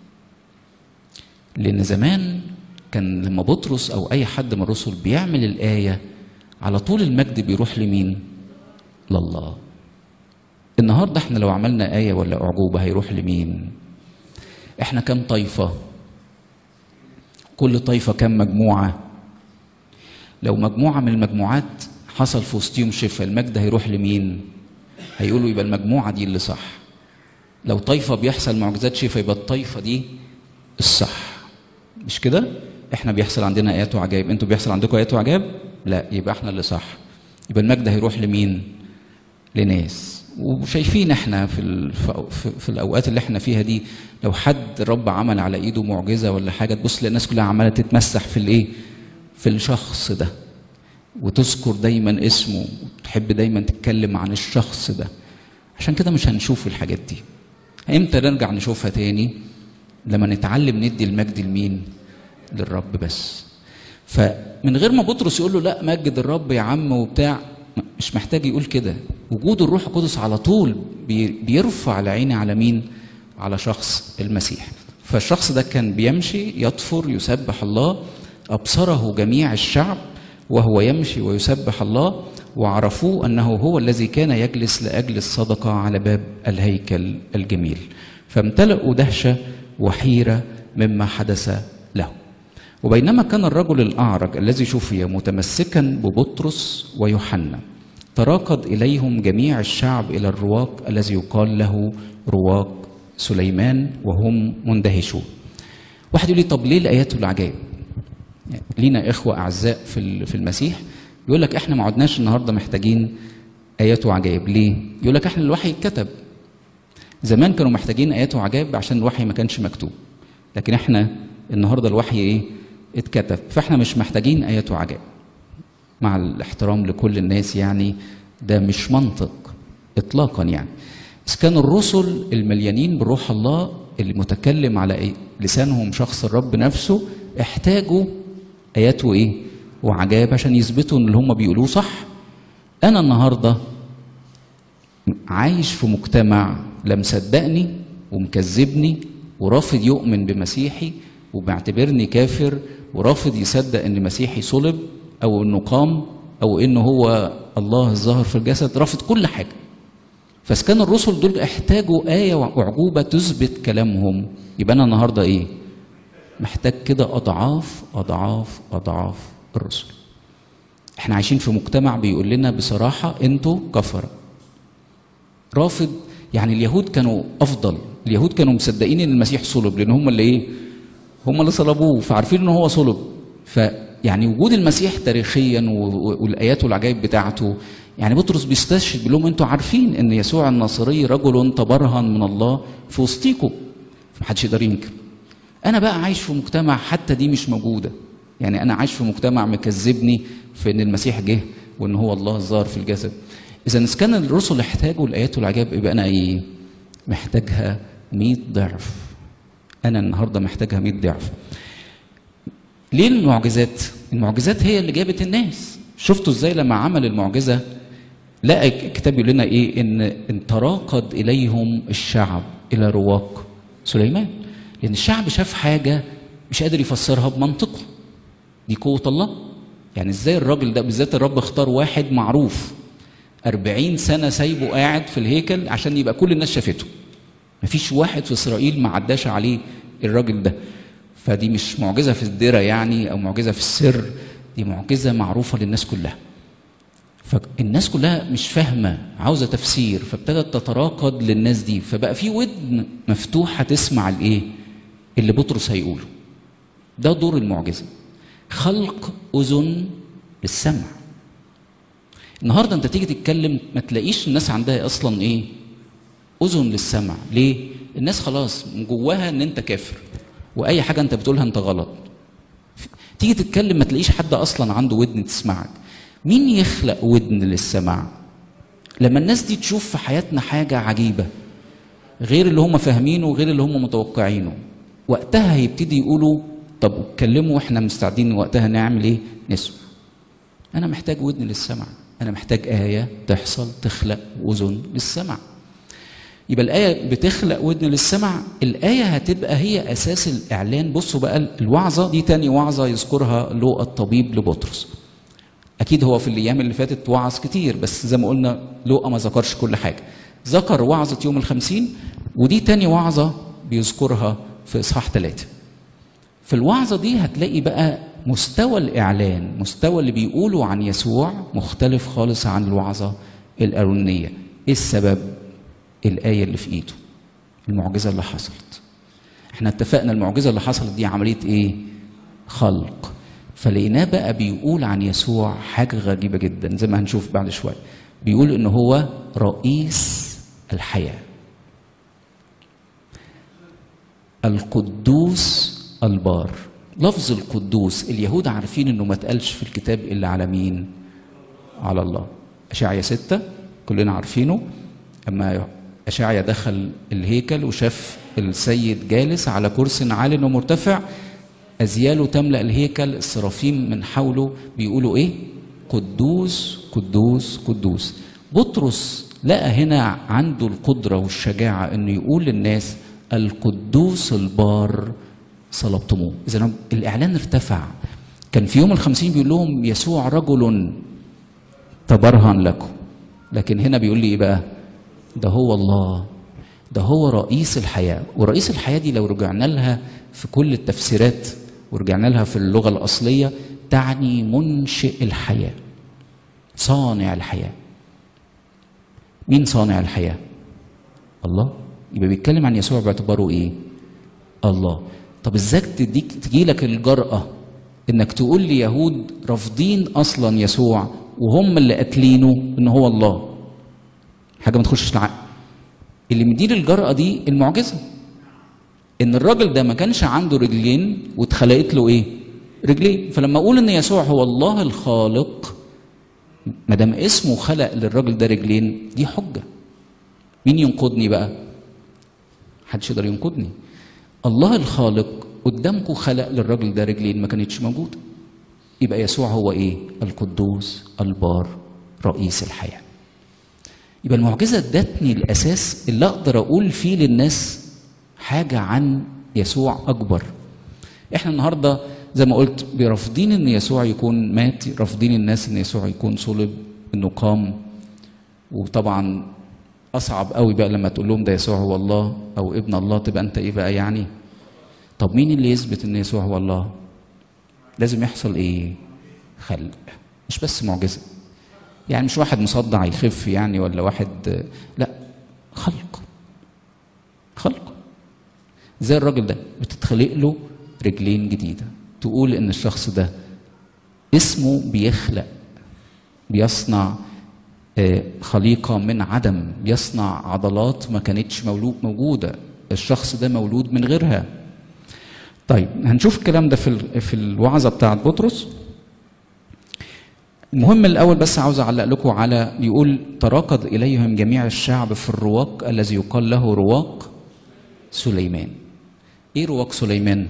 Speaker 1: لأن زمان كان لما بطرس أو أي حد من الرسل بيعمل الآية على طول المجد بيروح لمين؟ لله. النهارده احنا لو عملنا آية ولا أعجوبة هيروح لمين؟ احنا كام طائفة؟ كل طائفة كام مجموعة؟ لو مجموعة من المجموعات حصل في وسطهم شفاء المجد هيروح لمين؟ هيقولوا يبقى المجموعة دي اللي صح. لو طائفة بيحصل معجزات شفاء يبقى الطائفة دي الصح. مش كده؟ احنا بيحصل عندنا ايات وعجائب، انتوا بيحصل عندكم ايات وعجائب؟ لا يبقى احنا اللي صح. يبقى المجد هيروح لمين؟ لناس. وشايفين احنا في, ال... في في الاوقات اللي احنا فيها دي لو حد رب عمل على ايده معجزه ولا حاجه تبص الناس كلها عماله تتمسح في الايه؟ في الشخص ده. وتذكر دايما اسمه وتحب دايما تتكلم عن الشخص ده. عشان كده مش هنشوف الحاجات دي. امتى نرجع نشوفها تاني؟ لما نتعلم ندي المجد لمين؟ للرب بس. فمن غير ما بطرس يقول له لا مجد الرب يا عم وبتاع مش محتاج يقول كده وجود الروح القدس على طول بيرفع العين على مين؟ على شخص المسيح. فالشخص ده كان بيمشي يطفر يسبح الله ابصره جميع الشعب وهو يمشي ويسبح الله وعرفوه انه هو الذي كان يجلس لاجل الصدقه على باب الهيكل الجميل. فامتلأوا دهشه وحيره مما حدث له. وبينما كان الرجل الاعرج الذي شفي متمسكا ببطرس ويوحنا تراكض اليهم جميع الشعب الى الرواق الذي يقال له رواق سليمان وهم مندهشون. واحد يقول لي طب ليه الايات والعجائب؟ يعني لينا اخوه اعزاء في في المسيح يقول لك احنا ما عدناش النهارده محتاجين ايات وعجائب ليه؟ يقول لك احنا الوحي اتكتب. زمان كانوا محتاجين ايات وعجائب عشان الوحي ما كانش مكتوب. لكن احنا النهارده الوحي ايه؟ اتكتب فاحنا مش محتاجين ايات وعجائب. مع الاحترام لكل الناس يعني ده مش منطق اطلاقا يعني. بس كان الرسل المليانين بروح الله اللي متكلم على إيه؟ لسانهم شخص الرب نفسه احتاجوا ايات وايه؟ وعجائب عشان يثبتوا ان اللي هم بيقولوه صح انا النهارده عايش في مجتمع لا مصدقني ومكذبني ورافض يؤمن بمسيحي وبيعتبرني كافر ورافض يصدق ان مسيحي صلب او انه قام او انه هو الله الظاهر في الجسد رافض كل حاجه فاذا كان الرسل دول احتاجوا ايه وعجوبه تثبت كلامهم يبقى انا النهارده ايه محتاج كده اضعاف اضعاف اضعاف الرسل احنا عايشين في مجتمع بيقول لنا بصراحه انتوا كفره رافض يعني اليهود كانوا افضل اليهود كانوا مصدقين ان المسيح صلب لان هم اللي ايه هم اللي صلبوه فعارفين ان هو صلب فيعني وجود المسيح تاريخيا والايات والعجائب بتاعته يعني بطرس بيستشهد بيقول لهم انتوا عارفين ان يسوع الناصري رجل تبرهن من الله في وسطيكم محدش يقدر ينكر انا بقى عايش في مجتمع حتى دي مش موجوده يعني انا عايش في مجتمع مكذبني في ان المسيح جه وان هو الله الظاهر في الجسد اذا اذا كان الرسل احتاجوا الايات والعجائب يبقى انا ايه محتاجها 100 ضعف انا النهارده محتاجها 100 ضعف ليه المعجزات المعجزات هي اللي جابت الناس شفتوا ازاي لما عمل المعجزه لقى الكتاب يقول لنا ايه ان ان تراقد اليهم الشعب الى رواق سليمان لان الشعب شاف حاجه مش قادر يفسرها بمنطقه دي قوه الله يعني ازاي الراجل ده بالذات الرب اختار واحد معروف أربعين سنة سايبه قاعد في الهيكل عشان يبقى كل الناس شافته مفيش واحد في إسرائيل ما عداش عليه الراجل ده فدي مش معجزة في الدرة يعني أو معجزة في السر دي معجزة معروفة للناس كلها فالناس كلها مش فاهمة عاوزة تفسير فابتدت تتراقد للناس دي فبقى في ودن مفتوحة تسمع الإيه اللي بطرس هيقوله ده دور المعجزة خلق أذن للسمع النهارده انت تيجي تتكلم ما تلاقيش الناس عندها اصلا ايه اذن للسمع ليه الناس خلاص من جواها ان انت كافر واي حاجه انت بتقولها انت غلط تيجي تتكلم ما تلاقيش حد اصلا عنده ودن تسمعك مين يخلق ودن للسمع لما الناس دي تشوف في حياتنا حاجه عجيبه غير اللي هم فاهمينه وغير اللي هم متوقعينه وقتها هيبتدي يقولوا طب اتكلموا واحنا مستعدين وقتها نعمل ايه نسمع انا محتاج ودن للسمع أنا محتاج آية تحصل تخلق أذن للسمع يبقى الآية بتخلق ودن للسمع الآية هتبقى هي أساس الإعلان بصوا بقى الوعظة دي تاني وعظة يذكرها لوقا الطبيب لبطرس أكيد هو في الأيام اللي فاتت وعظ كتير بس زي ما قلنا لوقا ما ذكرش كل حاجة ذكر وعظة يوم الخمسين ودي تاني وعظة بيذكرها في إصحاح ثلاثة في الوعظة دي هتلاقي بقى مستوى الإعلان مستوى اللي بيقولوا عن يسوع مختلف خالص عن الوعظة الأرونية إيه السبب؟ الآية اللي في إيده المعجزة اللي حصلت احنا اتفقنا المعجزة اللي حصلت دي عملية إيه؟ خلق فلقيناه بقى بيقول عن يسوع حاجة غريبة جدا زي ما هنشوف بعد شوية بيقول إن هو رئيس الحياة القدوس البار لفظ القدوس اليهود عارفين انه ما اتقالش في الكتاب الا على مين على الله اشعيا ستة كلنا عارفينه اما اشعيا دخل الهيكل وشاف السيد جالس على كرسي عال ومرتفع ازياله تملا الهيكل السرافيم من حوله بيقولوا ايه قدوس قدوس قدوس بطرس لقى هنا عنده القدره والشجاعه انه يقول للناس القدوس البار صلبتموه اذا الاعلان ارتفع كان في يوم الخمسين بيقول لهم يسوع رجل تبرهن لكم لكن هنا بيقول لي ايه بقى ده هو الله ده هو رئيس الحياة ورئيس الحياة دي لو رجعنا لها في كل التفسيرات ورجعنا لها في اللغة الأصلية تعني منشئ الحياة صانع الحياة مين صانع الحياة الله يبقى بيتكلم عن يسوع باعتباره ايه الله طب ازاي تديك تجيلك الجرأة انك تقول لي يهود رافضين اصلا يسوع وهم اللي قاتلينه ان هو الله حاجة ما تخشش العقل اللي مدير الجرأة دي المعجزة ان الراجل ده ما كانش عنده رجلين واتخلقت له ايه رجلين فلما اقول ان يسوع هو الله الخالق ما دام اسمه خلق للراجل ده رجلين دي حجة مين ينقضني بقى محدش يقدر ينقضني الله الخالق قدامكم خلق للراجل ده رجلين ما كانتش موجوده يبقى يسوع هو ايه القدوس البار رئيس الحياه يبقى المعجزه ادتني الاساس اللي اقدر اقول فيه للناس حاجه عن يسوع اكبر احنا النهارده زي ما قلت برافضين ان يسوع يكون مات رافضين الناس ان يسوع يكون صلب انه قام وطبعا اصعب قوي بقى لما تقول لهم ده يسوع هو الله او ابن الله تبقى انت ايه بقى يعني طب مين اللي يثبت ان يسوع هو الله لازم يحصل ايه خلق مش بس معجزه يعني مش واحد مصدع يخف يعني ولا واحد لا خلق خلق زي الراجل ده بتتخلق له رجلين جديده تقول ان الشخص ده اسمه بيخلق بيصنع خليقه من عدم بيصنع عضلات ما كانتش مولود موجوده الشخص ده مولود من غيرها طيب هنشوف الكلام ده في في الوعظه بتاعت بطرس المهم الاول بس عاوز اعلق لكم على يقول تراكض اليهم جميع الشعب في الرواق الذي يقال له رواق سليمان ايه رواق سليمان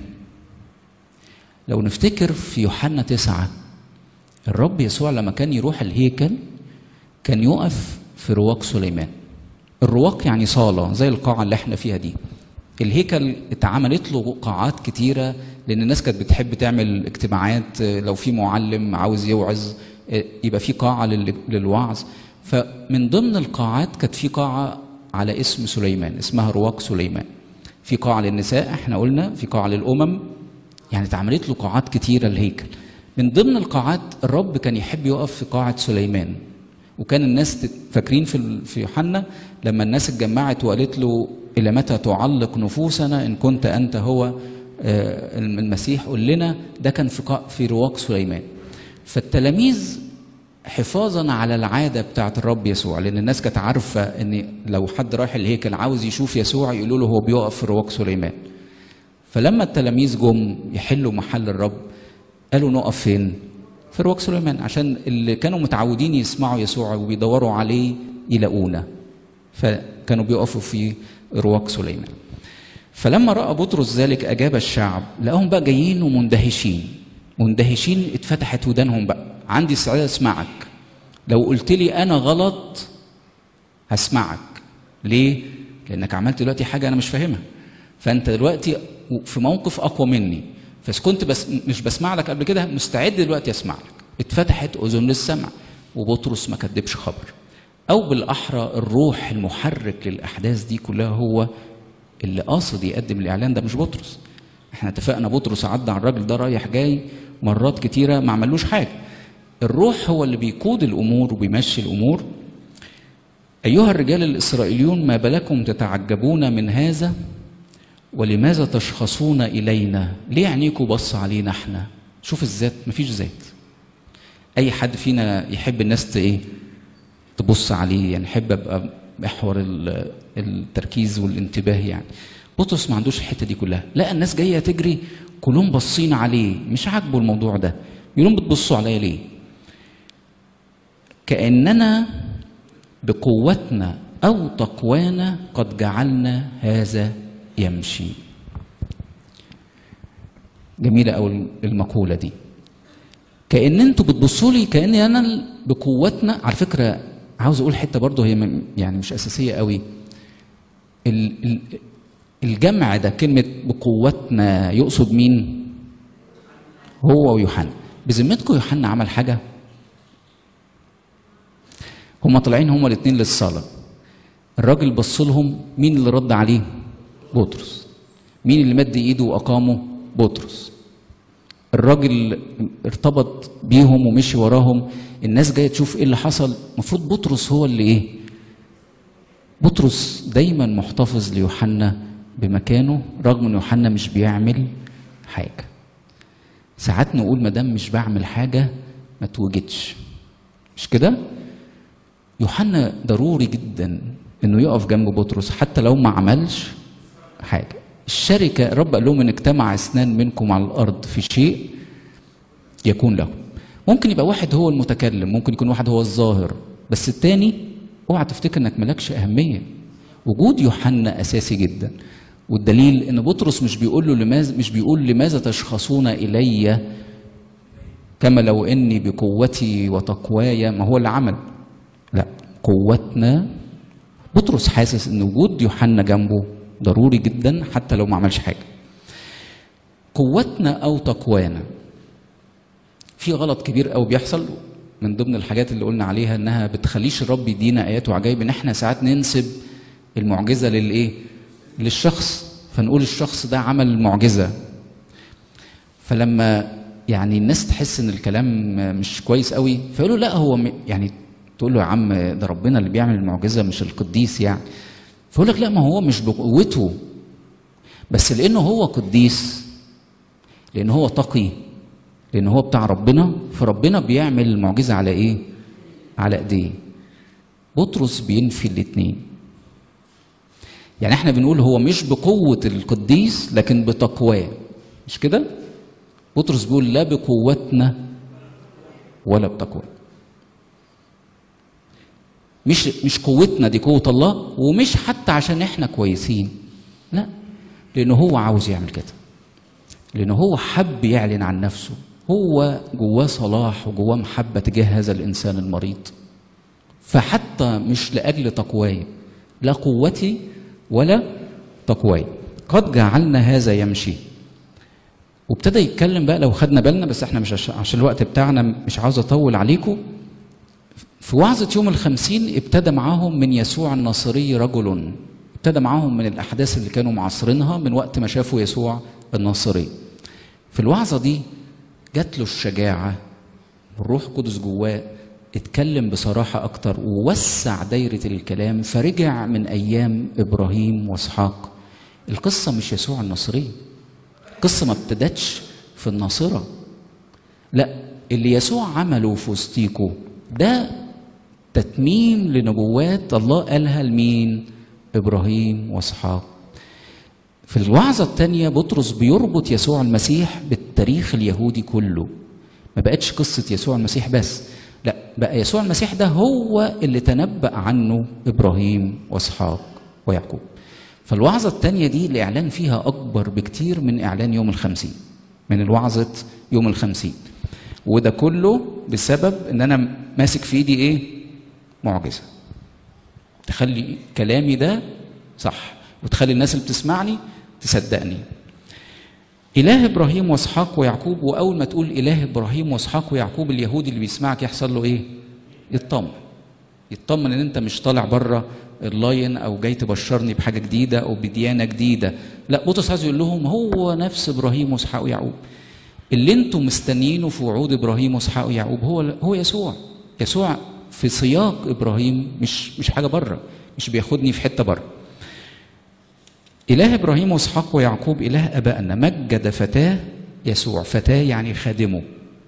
Speaker 1: لو نفتكر في يوحنا تسعة الرب يسوع لما كان يروح الهيكل كان يقف في رواق سليمان الرواق يعني صالة زي القاعة اللي احنا فيها دي الهيكل اتعملت له قاعات كتيرة لأن الناس كانت بتحب تعمل اجتماعات لو في معلم عاوز يوعظ يبقى في قاعة للوعظ فمن ضمن القاعات كانت في قاعة على اسم سليمان اسمها رواق سليمان في قاعة للنساء احنا قلنا في قاعة للأمم يعني اتعملت له قاعات كتيرة الهيكل من ضمن القاعات الرب كان يحب يقف في قاعة سليمان وكان الناس فاكرين في في يوحنا لما الناس اتجمعت وقالت له الى متى تعلق نفوسنا ان كنت انت هو المسيح قل لنا ده كان في في رواق سليمان فالتلاميذ حفاظا على العاده بتاعت الرب يسوع لان الناس كانت عارفه ان لو حد رايح الهيكل عاوز يشوف يسوع يقولوا له هو بيقف في رواق سليمان فلما التلاميذ جم يحلوا محل الرب قالوا نقف فين في رواق سليمان عشان اللي كانوا متعودين يسمعوا يسوع وبيدوروا عليه يلاقونا فكانوا بيقفوا في رواق سليمان فلما راى بطرس ذلك اجاب الشعب لقاهم بقى جايين ومندهشين مندهشين اتفتحت ودانهم بقى عندي استعداد اسمعك لو قلت لي انا غلط هسمعك ليه لانك عملت دلوقتي حاجه انا مش فاهمها فانت دلوقتي في موقف اقوى مني بس كنت بس مش بسمع لك قبل كده مستعد دلوقتي اسمع لك اتفتحت اذن للسمع وبطرس ما كدبش خبر او بالاحرى الروح المحرك للاحداث دي كلها هو اللي قاصد يقدم الاعلان ده مش بطرس احنا اتفقنا بطرس عدى على الراجل ده رايح جاي مرات كتيره ما عملوش حاجه الروح هو اللي بيقود الامور وبيمشي الامور ايها الرجال الاسرائيليون ما بالكم تتعجبون من هذا ولماذا تشخصون الينا ليه عينيكم بص علينا احنا شوف الذات مفيش ذات اي حد فينا يحب الناس ايه تبص عليه يعني يحب ابقى محور التركيز والانتباه يعني بطرس ما عندوش الحته دي كلها لا الناس جايه تجري كلهم باصين عليه مش عاجبه الموضوع ده يقولون بتبصوا عليا ليه كاننا بقوتنا او تقوانا قد جعلنا هذا يمشي جميله قوي المقوله دي كان انتوا بتبصوا لي كاني انا بقوتنا على فكره عاوز اقول حته برضه هي يعني مش اساسيه قوي الجمع ده كلمه بقوتنا يقصد مين هو ويوحنا بذمتكم يوحنا عمل حاجه هما طالعين هما الاثنين للصلاه الراجل بص لهم مين اللي رد عليه بطرس مين اللي مد ايده واقامه بطرس الراجل ارتبط بيهم ومشي وراهم الناس جايه تشوف ايه اللي حصل المفروض بطرس هو اللي ايه بطرس دايما محتفظ ليوحنا بمكانه رغم ان يوحنا مش بيعمل حاجه ساعات نقول ما دام مش بعمل حاجه ما توجدش مش كده يوحنا ضروري جدا انه يقف جنب بطرس حتى لو ما عملش حاجه الشركه الرب قال لهم ان اجتمع اثنان منكم على الارض في شيء يكون له ممكن يبقى واحد هو المتكلم ممكن يكون واحد هو الظاهر بس التاني اوعى تفتكر انك مالكش اهميه وجود يوحنا اساسي جدا والدليل ان بطرس مش بيقول له لماذا مش بيقول لماذا تشخصون الي كما لو اني بقوتي وتقواي ما هو اللي عمل لا قوتنا بطرس حاسس ان وجود يوحنا جنبه ضروري جدا حتى لو ما عملش حاجه قوتنا او تقوانا في غلط كبير قوي بيحصل من ضمن الحاجات اللي قلنا عليها انها بتخليش الرب يدينا ايات وعجائب ان احنا ساعات ننسب المعجزه للايه للشخص فنقول الشخص ده عمل معجزه فلما يعني الناس تحس ان الكلام مش كويس قوي فيقولوا لا هو م- يعني تقول له يا عم ده ربنا اللي بيعمل المعجزه مش القديس يعني فيقول لك لا ما هو مش بقوته بس لانه هو قديس لان هو تقي لان هو بتاع ربنا فربنا بيعمل المعجزه على ايه على ايديه بطرس بينفي الاثنين يعني احنا بنقول هو مش بقوه القديس لكن بتقواه مش كده بطرس بيقول لا بقوتنا ولا بتقوى مش مش قوتنا دي قوه الله ومش حتى عشان احنا كويسين لا لانه هو عاوز يعمل كده لانه هو حب يعلن عن نفسه هو جواه صلاح وجواه محبه تجاه هذا الانسان المريض فحتى مش لاجل تقواي لا قوتي ولا تقواي قد جعلنا هذا يمشي وابتدى يتكلم بقى لو خدنا بالنا بس احنا مش عش- عشان الوقت بتاعنا مش عاوز اطول عليكم في وعظة يوم الخمسين ابتدى معاهم من يسوع الناصري رجل ابتدى معاهم من الأحداث اللي كانوا معاصرينها من وقت ما شافوا يسوع الناصري في الوعظة دي جات له الشجاعة الروح القدس جواه اتكلم بصراحة أكتر ووسع دايرة الكلام فرجع من أيام إبراهيم وإسحاق القصة مش يسوع الناصري القصة ما ابتدتش في الناصرة لا اللي يسوع عمله في وسطيكوا ده تتميم لنبوات الله قالها لمين ابراهيم واسحاق في الوعظة الثانية بطرس بيربط يسوع المسيح بالتاريخ اليهودي كله ما بقتش قصة يسوع المسيح بس لا بقى يسوع المسيح ده هو اللي تنبأ عنه إبراهيم وإسحاق ويعقوب فالوعظة الثانية دي الإعلان فيها أكبر بكتير من إعلان يوم الخمسين من الوعظة يوم الخمسين وده كله بسبب ان انا ماسك في ايدي ايه معجزه تخلي كلامي ده صح وتخلي الناس اللي بتسمعني تصدقني اله ابراهيم واسحاق ويعقوب واول ما تقول اله ابراهيم واسحاق ويعقوب اليهودي اللي بيسمعك يحصل له ايه يطمن يطمن ان انت مش طالع بره اللاين او جاي تبشرني بحاجه جديده او بديانه جديده لا بطرس عايز يقول لهم هو نفس ابراهيم واسحاق ويعقوب اللي انتم مستنيينه في وعود ابراهيم واسحاق ويعقوب هو هو يسوع يسوع في سياق ابراهيم مش مش حاجه بره مش بياخدني في حته بره اله ابراهيم واسحاق ويعقوب اله ابائنا مجد فتاه يسوع فتاه يعني خادمه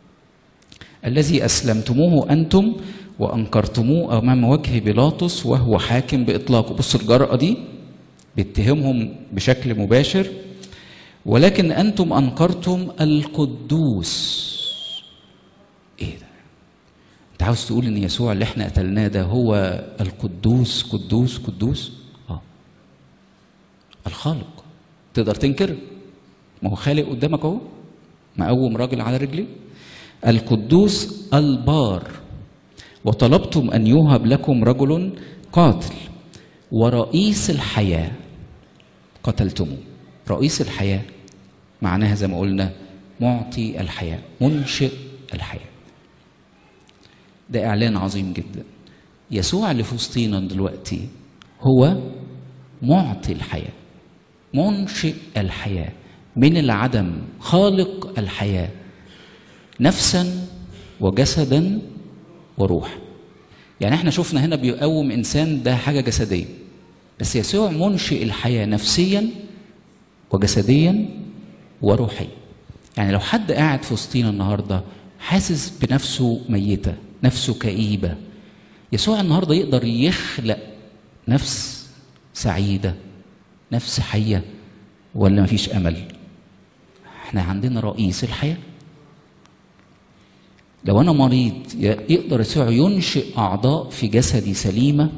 Speaker 1: الذي اسلمتموه انتم وانكرتموه امام وجه بيلاطس وهو حاكم باطلاقه بص الجرأه دي بيتهمهم بشكل مباشر ولكن انتم انكرتم القدوس ايه ده انت عاوز تقول ان يسوع اللي احنا قتلناه ده هو القدوس قدوس قدوس اه الخالق تقدر تنكر ما هو خالق قدامك اهو مقوم راجل على رجليه القدوس البار وطلبتم ان يوهب لكم رجل قاتل ورئيس الحياه قتلتموه رئيس الحياه معناها زي ما قلنا معطي الحياه منشئ الحياه ده اعلان عظيم جدا يسوع اللي في وسطينا دلوقتي هو معطي الحياه منشئ الحياه من العدم خالق الحياه نفسا وجسدا وروح يعني احنا شفنا هنا بيقوم انسان ده حاجه جسديه بس يسوع منشئ الحياه نفسيا وجسديا وروحيا يعني لو حد قاعد في وسطينا النهارده حاسس بنفسه ميته نفسه كئيبه يسوع النهارده يقدر يخلق نفس سعيده نفس حيه ولا مفيش امل احنا عندنا رئيس الحياه لو انا مريض يقدر يسوع ينشئ اعضاء في جسدي سليمه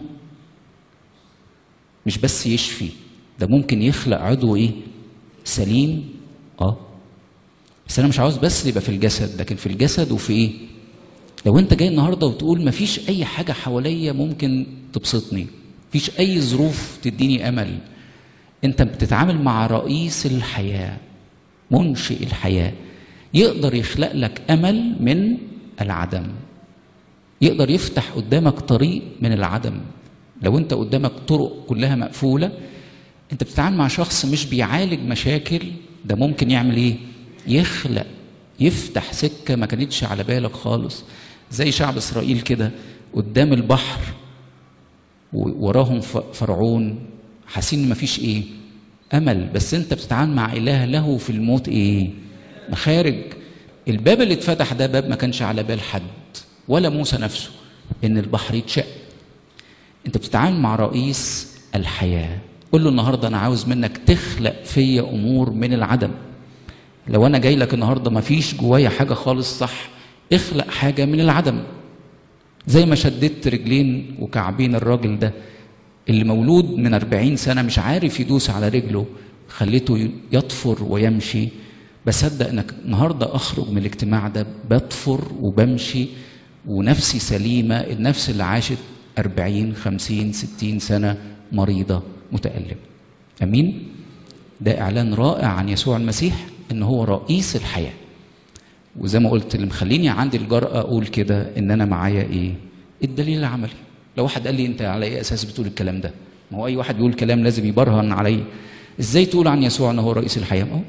Speaker 1: مش بس يشفي ده ممكن يخلق عضو ايه سليم اه بس انا مش عاوز بس يبقى في الجسد لكن في الجسد وفي ايه لو انت جاي النهارده وتقول مفيش اي حاجه حواليا ممكن تبسطني مفيش اي ظروف تديني امل انت بتتعامل مع رئيس الحياه منشئ الحياه يقدر يخلق لك امل من العدم يقدر يفتح قدامك طريق من العدم لو انت قدامك طرق كلها مقفوله انت بتتعامل مع شخص مش بيعالج مشاكل ده ممكن يعمل ايه يخلق يفتح سكه ما كانتش على بالك خالص زي شعب اسرائيل كده قدام البحر ووراهم فرعون حاسين ان مفيش ايه امل بس انت بتتعامل مع اله له في الموت ايه مخارج الباب اللي اتفتح ده باب ما كانش على بال حد ولا موسى نفسه ان البحر يتشق انت بتتعامل مع رئيس الحياه قول له النهارده انا عاوز منك تخلق فيا امور من العدم لو انا جاي لك النهارده ما فيش جوايا حاجه خالص صح اخلق حاجه من العدم زي ما شددت رجلين وكعبين الراجل ده اللي مولود من أربعين سنة مش عارف يدوس على رجله خليته يطفر ويمشي بصدق انك النهارده اخرج من الاجتماع ده بطفر وبمشي ونفسي سليمة النفس اللي عاشت أربعين خمسين ستين سنة مريضة متألمة أمين ده إعلان رائع عن يسوع المسيح إن هو رئيس الحياة وزي ما قلت اللي مخليني عندي الجرأة أقول كده إن أنا معايا إيه الدليل العملي لو واحد قال لي أنت على أي أساس بتقول الكلام ده ما هو أي واحد بيقول كلام لازم يبرهن عليه إزاي تقول عن يسوع إن هو رئيس الحياة أهو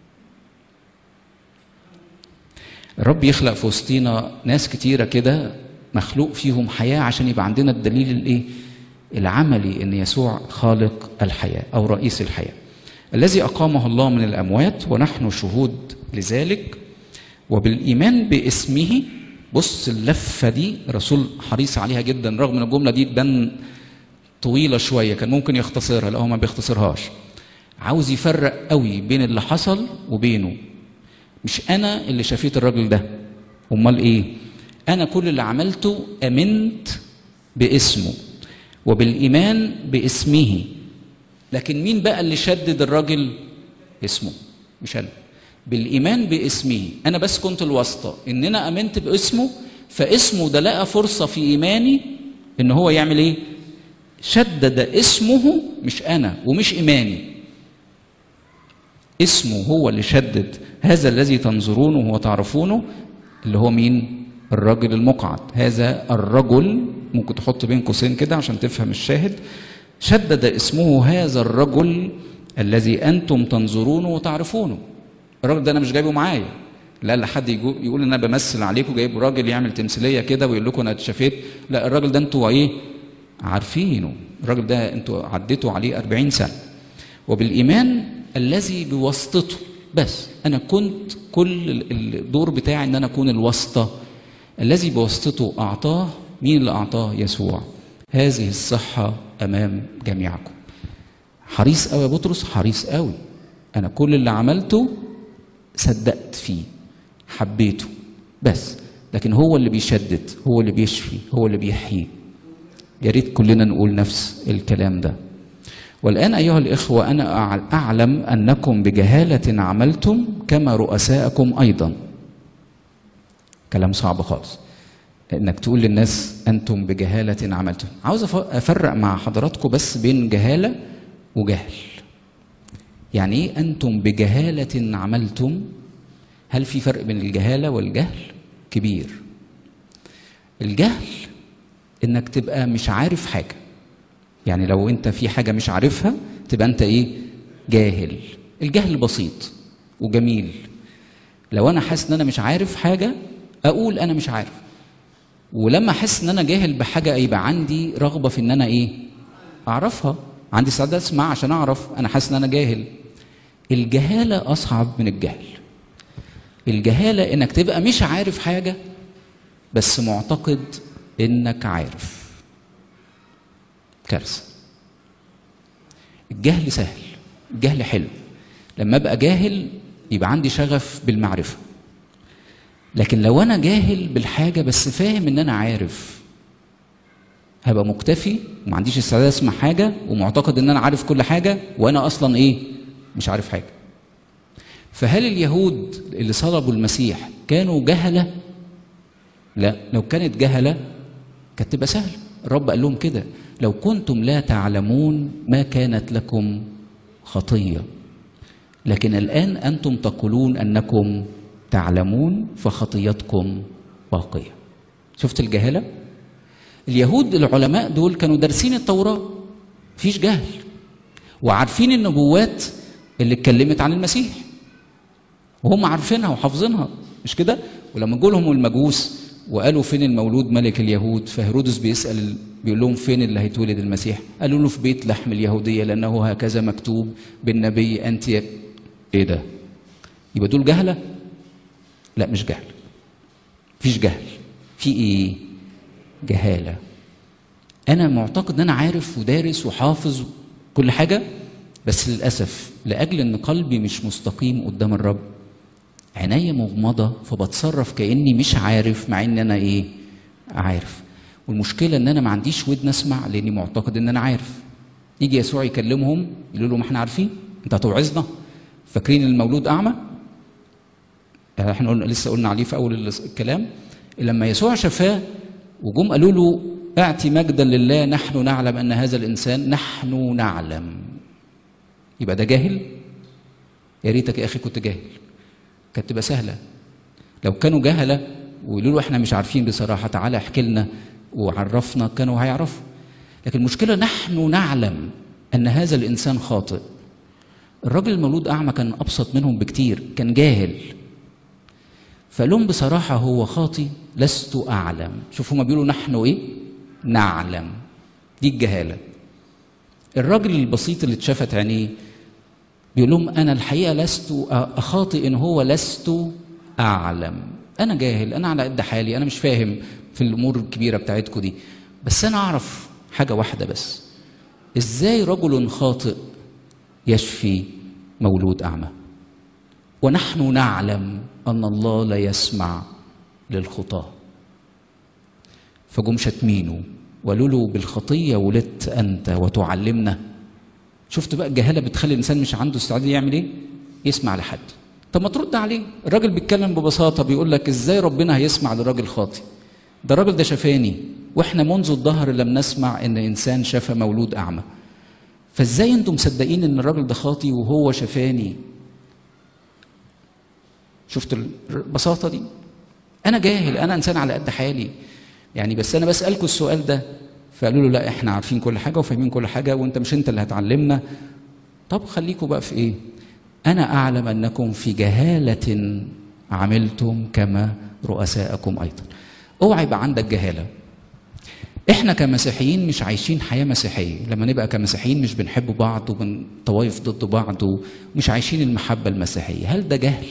Speaker 1: الرب يخلق في وسطينا ناس كتيرة كده مخلوق فيهم حياة عشان يبقى عندنا الدليل الإيه العملي ان يسوع خالق الحياه او رئيس الحياه الذي اقامه الله من الاموات ونحن شهود لذلك وبالايمان باسمه بص اللفه دي الرسول حريص عليها جدا رغم ان الجمله دي تبان طويله شويه كان ممكن يختصرها لا هو ما بيختصرهاش عاوز يفرق قوي بين اللي حصل وبينه مش انا اللي شفيت الراجل ده امال ايه انا كل اللي عملته امنت باسمه وبالايمان باسمه لكن مين بقى اللي شدد الراجل اسمه مش انا بالايمان باسمه انا بس كنت الواسطه ان انا امنت باسمه فاسمه ده لقى فرصه في ايماني ان هو يعمل ايه شدد اسمه مش انا ومش ايماني اسمه هو اللي شدد هذا الذي تنظرونه وتعرفونه اللي هو مين الرجل المقعد هذا الرجل ممكن تحط بين قوسين كده عشان تفهم الشاهد شدد اسمه هذا الرجل الذي انتم تنظرونه وتعرفونه الراجل ده انا مش جايبه معايا لا لا حد يقول ان انا بمثل عليكم جايب راجل يعمل تمثيليه كده ويقول لكم انا اتشفيت لا الراجل ده انتوا ايه عارفينه الراجل ده انتوا عديتوا عليه أربعين سنه وبالايمان الذي بواسطته بس انا كنت كل الدور بتاعي ان انا اكون الواسطه الذي بواسطته اعطاه مين اللي اعطاه يسوع هذه الصحه امام جميعكم حريص قوي يا بطرس حريص قوي انا كل اللي عملته صدقت فيه حبيته بس لكن هو اللي بيشدد هو اللي بيشفي هو اللي بيحيي يا ريت كلنا نقول نفس الكلام ده والآن أيها الإخوة أنا أعلم أنكم بجهالة عملتم كما رؤساءكم أيضا كلام صعب خالص انك تقول للناس انتم بجهاله عملتم عاوز افرق مع حضراتكم بس بين جهاله وجهل يعني ايه انتم بجهاله عملتم هل في فرق بين الجهاله والجهل كبير الجهل انك تبقى مش عارف حاجه يعني لو انت في حاجه مش عارفها تبقى انت ايه جاهل الجهل بسيط وجميل لو انا حاسس ان انا مش عارف حاجه اقول انا مش عارف ولما احس ان انا جاهل بحاجه يبقى عندي رغبه في ان انا ايه اعرفها عندي استعداد اسمع عشان اعرف انا حاسس ان انا جاهل الجهاله اصعب من الجهل الجهاله انك تبقى مش عارف حاجه بس معتقد انك عارف كارثه الجهل سهل الجهل حلو لما ابقى جاهل يبقى عندي شغف بالمعرفه لكن لو انا جاهل بالحاجه بس فاهم ان انا عارف هبقى مكتفي وما عنديش استعداد اسمع حاجه ومعتقد ان انا عارف كل حاجه وانا اصلا ايه مش عارف حاجه فهل اليهود اللي صلبوا المسيح كانوا جهله لا لو كانت جهله كانت تبقى سهله الرب قال لهم كده لو كنتم لا تعلمون ما كانت لكم خطيه لكن الان انتم تقولون انكم تعلمون فخطيتكم باقيه شفت الجهله اليهود العلماء دول كانوا دارسين التوراه مفيش جهل وعارفين النبوات اللي اتكلمت عن المسيح وهم عارفينها وحافظينها مش كده ولما جوا لهم المجوس وقالوا فين المولود ملك اليهود فهيرودس بيسال بيقول لهم فين اللي هيتولد المسيح قالوا له في بيت لحم اليهوديه لانه هكذا مكتوب بالنبي انت يا- ايه ده يبقى دول جهله لا مش جهل مفيش جهل في ايه جهاله انا معتقد ان انا عارف ودارس وحافظ كل حاجه بس للاسف لاجل ان قلبي مش مستقيم قدام الرب عينيا مغمضه فبتصرف كاني مش عارف مع ان انا ايه عارف والمشكله ان انا ما عنديش ودن اسمع لاني معتقد ان انا عارف يجي يسوع يكلمهم يقول لهم احنا عارفين انت هتوعظنا فاكرين المولود اعمى يعني احنا قلنا لسه قلنا عليه في اول الكلام لما يسوع شفاه وجم قالوا له اعطي مجدا لله نحن نعلم ان هذا الانسان نحن نعلم يبقى ده جاهل يا ريتك يا اخي كنت جاهل كانت تبقى سهله لو كانوا جهله ويقولوا له احنا مش عارفين بصراحه تعالى احكي لنا وعرفنا كانوا هيعرفوا لكن المشكله نحن نعلم ان هذا الانسان خاطئ الراجل المولود اعمى كان ابسط منهم بكتير كان جاهل فقال لهم بصراحه هو خاطي لست اعلم شوفوا هما بيقولوا نحن ايه نعلم دي الجهاله الراجل البسيط اللي اتشافت عينيه بيقول لهم انا الحقيقه لست اخاطئ ان هو لست اعلم انا جاهل انا على قد حالي انا مش فاهم في الامور الكبيره بتاعتكم دي بس انا اعرف حاجه واحده بس ازاي رجل خاطئ يشفي مولود اعمى ونحن نعلم ان الله لا يسمع للخطاه فجم شتمينه وقالوا له بالخطيه ولدت انت وتعلمنا شفت بقى الجهاله بتخلي الانسان مش عنده استعداد يعمل ايه؟ يسمع لحد. طب ما ترد عليه، الراجل بيتكلم ببساطه بيقول لك ازاي ربنا هيسمع لراجل خاطي؟ ده الراجل ده شفاني واحنا منذ الظهر لم نسمع ان انسان شفى مولود اعمى. فازاي انتم مصدقين ان الراجل ده خاطي وهو شفاني؟ شفت البساطه دي؟ انا جاهل انا انسان على قد حالي. يعني بس انا بسالكم السؤال ده فقالوا له لا احنا عارفين كل حاجه وفاهمين كل حاجه وانت مش انت اللي هتعلمنا طب خليكم بقى في ايه انا اعلم انكم في جهاله عملتم كما رؤساءكم ايضا اوعى يبقى عندك جهاله احنا كمسيحيين مش عايشين حياه مسيحيه لما نبقى كمسيحيين مش بنحب بعض وبن طوائف ضد بعض ومش عايشين المحبه المسيحيه هل ده جهل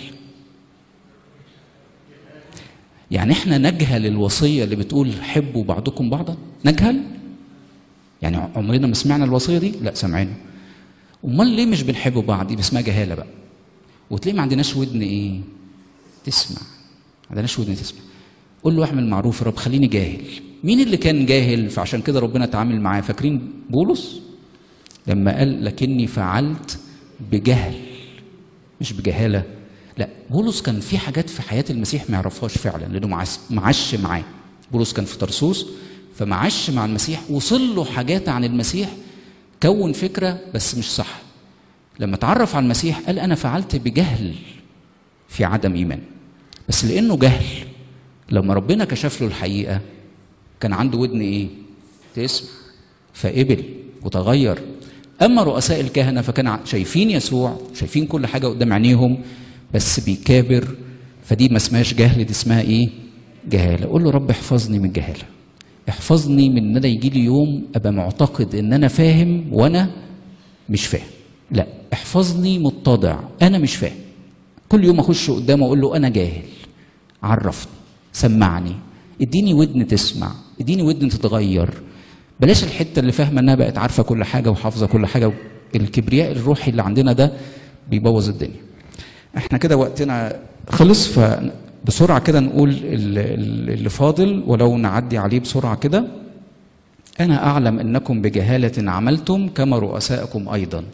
Speaker 1: يعني احنا نجهل الوصيه اللي بتقول حبوا بعضكم بعضا نجهل يعني عمرنا ما سمعنا الوصيه دي لا سمعنا امال ليه مش بنحب بعض دي اسمها جهاله بقى وتلاقي ما عندناش ودن ايه تسمع ما عندناش ودن تسمع قول له اعمل معروف يا رب خليني جاهل مين اللي كان جاهل فعشان كده ربنا اتعامل معاه فاكرين بولس لما قال لكني فعلت بجهل مش بجهاله لا بولس كان في حاجات في حياه المسيح ما يعرفهاش فعلا لانه معش معاه بولس كان في طرسوس فمعش مع المسيح وصل له حاجات عن المسيح كون فكره بس مش صح لما اتعرف على المسيح قال انا فعلت بجهل في عدم ايمان بس لانه جهل لما ربنا كشف له الحقيقه كان عنده ودن ايه تسمع فقبل وتغير اما رؤساء الكهنه فكان شايفين يسوع شايفين كل حاجه قدام عينيهم بس بيكابر فدي ما اسمهاش جهل دي اسمها ايه جهاله قول له رب احفظني من الجهاله احفظني من ان انا يجي لي يوم ابقى معتقد ان انا فاهم وانا مش فاهم لا احفظني متضع انا مش فاهم كل يوم اخش قدامه اقول له انا جاهل عرفني سمعني اديني ودن تسمع اديني ودن تتغير بلاش الحته اللي فاهمه انها بقت عارفه كل حاجه وحافظه كل حاجه الكبرياء الروحي اللي عندنا ده بيبوظ الدنيا احنا كده وقتنا خلص فبسرعه كده نقول اللي فاضل ولو نعدي عليه بسرعه كده انا اعلم انكم بجهاله عملتم كما رؤساءكم ايضا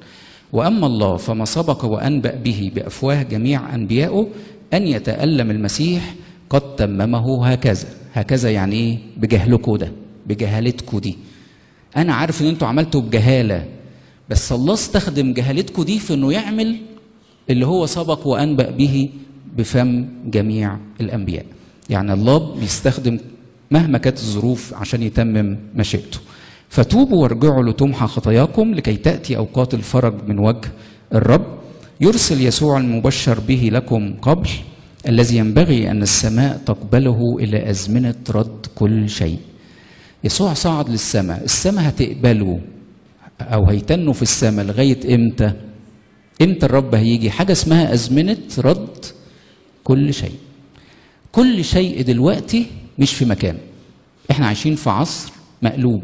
Speaker 1: واما الله فما سبق وانبا به بافواه جميع انبيائه ان يتالم المسيح قد تممه هكذا هكذا يعني ايه بجهلكم ده بجهالتكم دي انا عارف ان انتوا عملتوا بجهاله بس الله استخدم جهالتكم دي في انه يعمل اللي هو سبق وانبا به بفم جميع الانبياء يعني الله بيستخدم مهما كانت الظروف عشان يتمم مشيئته فتوبوا وارجعوا لتمحى خطاياكم لكي تاتي اوقات الفرج من وجه الرب يرسل يسوع المبشر به لكم قبل الذي ينبغي ان السماء تقبله الى ازمنه رد كل شيء يسوع صعد للسماء السماء هتقبله او هيتنوا في السماء لغايه امتى امتى الرب هيجي حاجه اسمها ازمنه رد كل شيء كل شيء دلوقتي مش في مكانه احنا عايشين في عصر مقلوب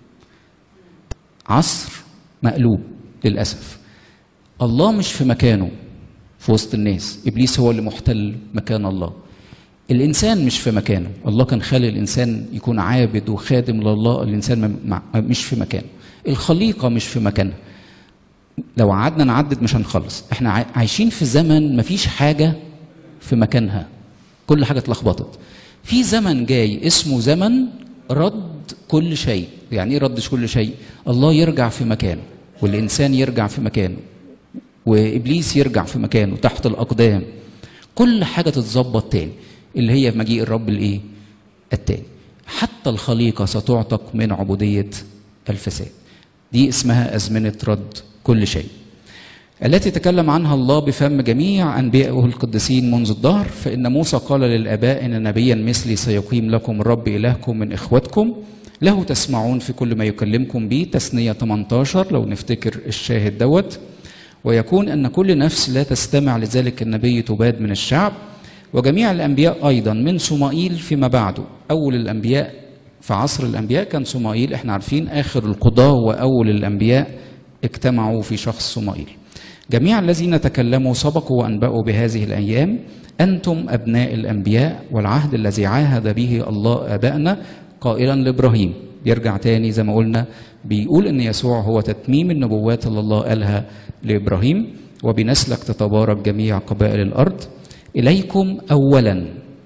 Speaker 1: عصر مقلوب للاسف الله مش في مكانه في وسط الناس ابليس هو اللي محتل مكان الله الانسان مش في مكانه الله كان خالق الانسان يكون عابد وخادم لله الانسان مش في مكانه الخليقه مش في مكانها لو قعدنا نعدد مش هنخلص احنا عايشين في زمن مفيش حاجه في مكانها كل حاجه اتلخبطت في زمن جاي اسمه زمن رد كل شيء يعني ايه رد كل شيء الله يرجع في مكانه والانسان يرجع في مكانه وابليس يرجع في مكانه تحت الاقدام كل حاجه تتظبط تاني اللي هي مجيء الرب الايه التاني حتى الخليقه ستعتق من عبوديه الفساد دي اسمها ازمنه رد كل شيء التي تكلم عنها الله بفم جميع انبيائه القديسين منذ الدهر فان موسى قال للاباء ان نبيا مثلي سيقيم لكم الرب الهكم من اخوتكم له تسمعون في كل ما يكلمكم به تثنيه 18 لو نفتكر الشاهد دوت ويكون ان كل نفس لا تستمع لذلك النبي تباد من الشعب وجميع الانبياء ايضا من صمائيل فيما بعده اول الانبياء في عصر الانبياء كان صمائيل احنا عارفين اخر القضاه واول الانبياء اجتمعوا في شخص صمائيل جميع الذين تكلموا سبقوا وانبأوا بهذه الايام انتم ابناء الانبياء والعهد الذي عاهد به الله ابائنا قائلا لابراهيم يرجع تاني زي ما قلنا بيقول ان يسوع هو تتميم النبوات اللي الله قالها لابراهيم وبنسلك تتبارك جميع قبائل الارض اليكم اولا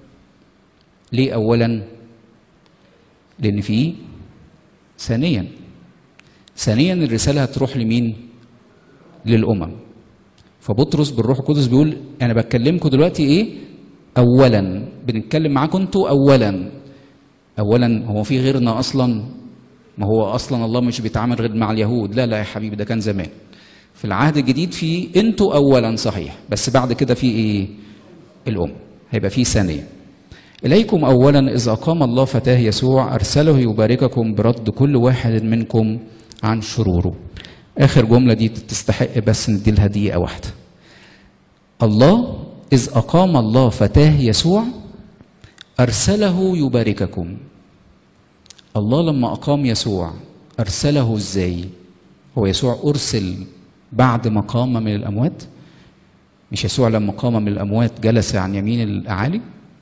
Speaker 1: ليه اولا لان في ثانيا ثانيا الرساله هتروح لمين للامم فبطرس بالروح القدس بيقول انا بكلمكم دلوقتي ايه اولا بنتكلم معاكم انتوا اولا اولا هو في غيرنا اصلا ما هو اصلا الله مش بيتعامل غير مع اليهود لا لا يا حبيبي ده كان زمان في العهد الجديد في انتوا اولا صحيح بس بعد كده في ايه الام هيبقى في ثانيه اليكم اولا اذ اقام الله فتاه يسوع ارسله يبارككم برد كل واحد منكم عن شروره اخر جمله دي تستحق بس ندي لها دقيقه واحده الله اذ اقام الله فتاه يسوع ارسله يبارككم الله لما اقام يسوع ارسله ازاي هو يسوع ارسل بعد ما قام من الاموات مش يسوع لما قام من الاموات جلس عن يمين الاعالي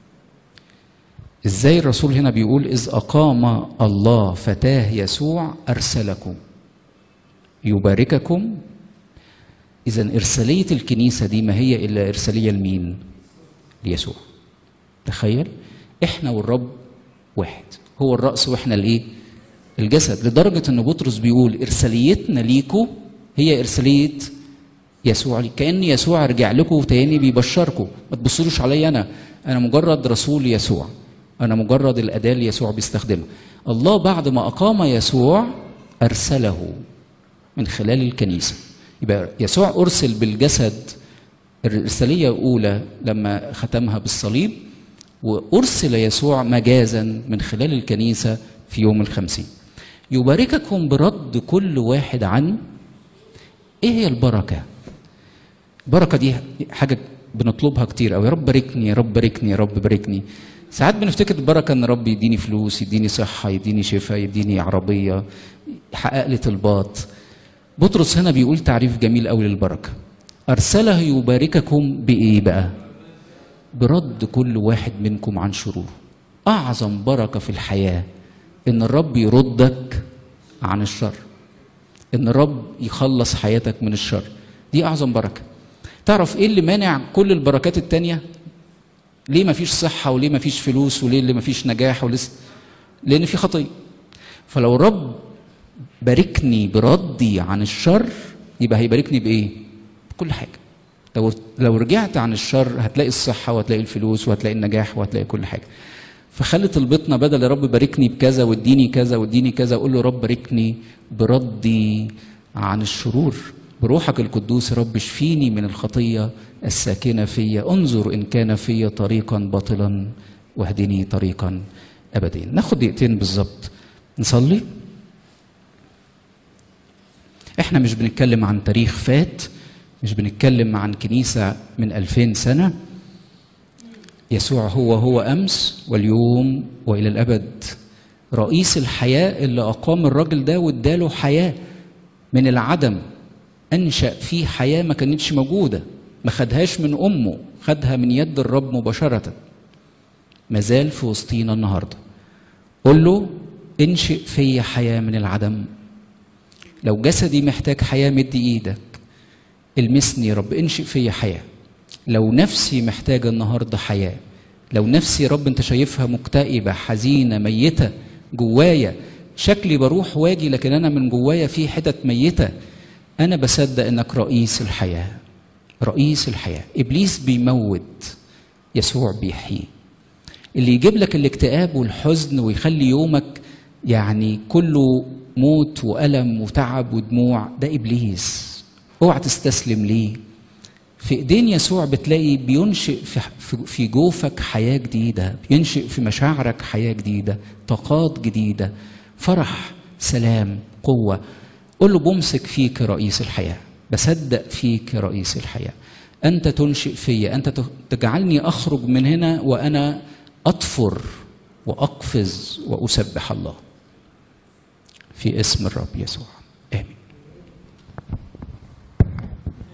Speaker 1: ازاي الرسول هنا بيقول اذ اقام الله فتاه يسوع ارسلكم يبارككم اذا ارساليه الكنيسه دي ما هي الا ارساليه لمين ليسوع تخيل احنا والرب واحد هو الراس واحنا الايه الجسد لدرجه ان بطرس بيقول ارساليتنا ليكوا هي ارساليه يسوع لي كان يسوع رجع لكم تاني بيبشركم ما تبصروش عليا انا انا مجرد رسول يسوع انا مجرد الاداه اللي يسوع بيستخدمها الله بعد ما اقام يسوع ارسله من خلال الكنيسه يبقى يسوع ارسل بالجسد الارساليه الاولى لما ختمها بالصليب وارسل يسوع مجازا من خلال الكنيسه في يوم الخمسين يبارككم برد كل واحد عن ايه هي البركه البركه دي حاجه بنطلبها كتير أوي يا رب باركني يا رب باركني يا رب باركني ساعات بنفتكر البركه ان رب يديني فلوس يديني صحه يديني شفاء يديني عربيه يحقق لي طلبات بطرس هنا بيقول تعريف جميل قوي للبركه ارسله يبارككم بايه بقى برد كل واحد منكم عن شروره اعظم بركه في الحياه ان الرب يردك عن الشر ان الرب يخلص حياتك من الشر دي اعظم بركه تعرف ايه اللي مانع كل البركات التانية ليه ما فيش صحه وليه ما فيش فلوس وليه اللي ما فيش نجاح ولسه لان في خطيه فلو الرب باركني بردي عن الشر يبقى هيباركني بايه بكل حاجه لو لو رجعت عن الشر هتلاقي الصحه وهتلاقي الفلوس وهتلاقي النجاح وهتلاقي كل حاجه فخلت البطنة بدل يا رب باركني بكذا واديني كذا واديني كذا اقول له رب باركني بردي عن الشرور بروحك القدوس يا رب اشفيني من الخطيه الساكنه فيا انظر ان كان فيا طريقا باطلا واهدني طريقا ابديا ناخد دقيقتين بالظبط نصلي احنا مش بنتكلم عن تاريخ فات مش بنتكلم عن كنيسة من ألفين سنة يسوع هو هو أمس واليوم وإلى الأبد رئيس الحياة اللي أقام الراجل ده واداله حياة من العدم أنشأ فيه حياة ما كانتش موجودة ما خدهاش من أمه خدها من يد الرب مباشرة مازال في وسطينا النهاردة قل له انشئ في حياة من العدم لو جسدي محتاج حياة مد ايدك المسني يا رب انشئ فيا حياة لو نفسي محتاجة النهاردة حياة لو نفسي يا رب انت شايفها مكتئبة حزينة ميتة جوايا شكلي بروح واجي لكن انا من جوايا في حتت ميتة انا بصدق انك رئيس الحياة رئيس الحياة ابليس بيموت يسوع بيحيي اللي يجيب لك الاكتئاب والحزن ويخلي يومك يعني كله موت وألم وتعب ودموع ده إبليس اوعى تستسلم ليه في ايدين يسوع بتلاقي بينشئ في في جوفك حياه جديده بينشئ في مشاعرك حياه جديده طاقات جديده فرح سلام قوه قول له بمسك فيك رئيس الحياه بصدق فيك رئيس الحياه انت تنشئ فيا انت تجعلني اخرج من هنا وانا اطفر واقفز واسبح الله في اسم الرب يسوع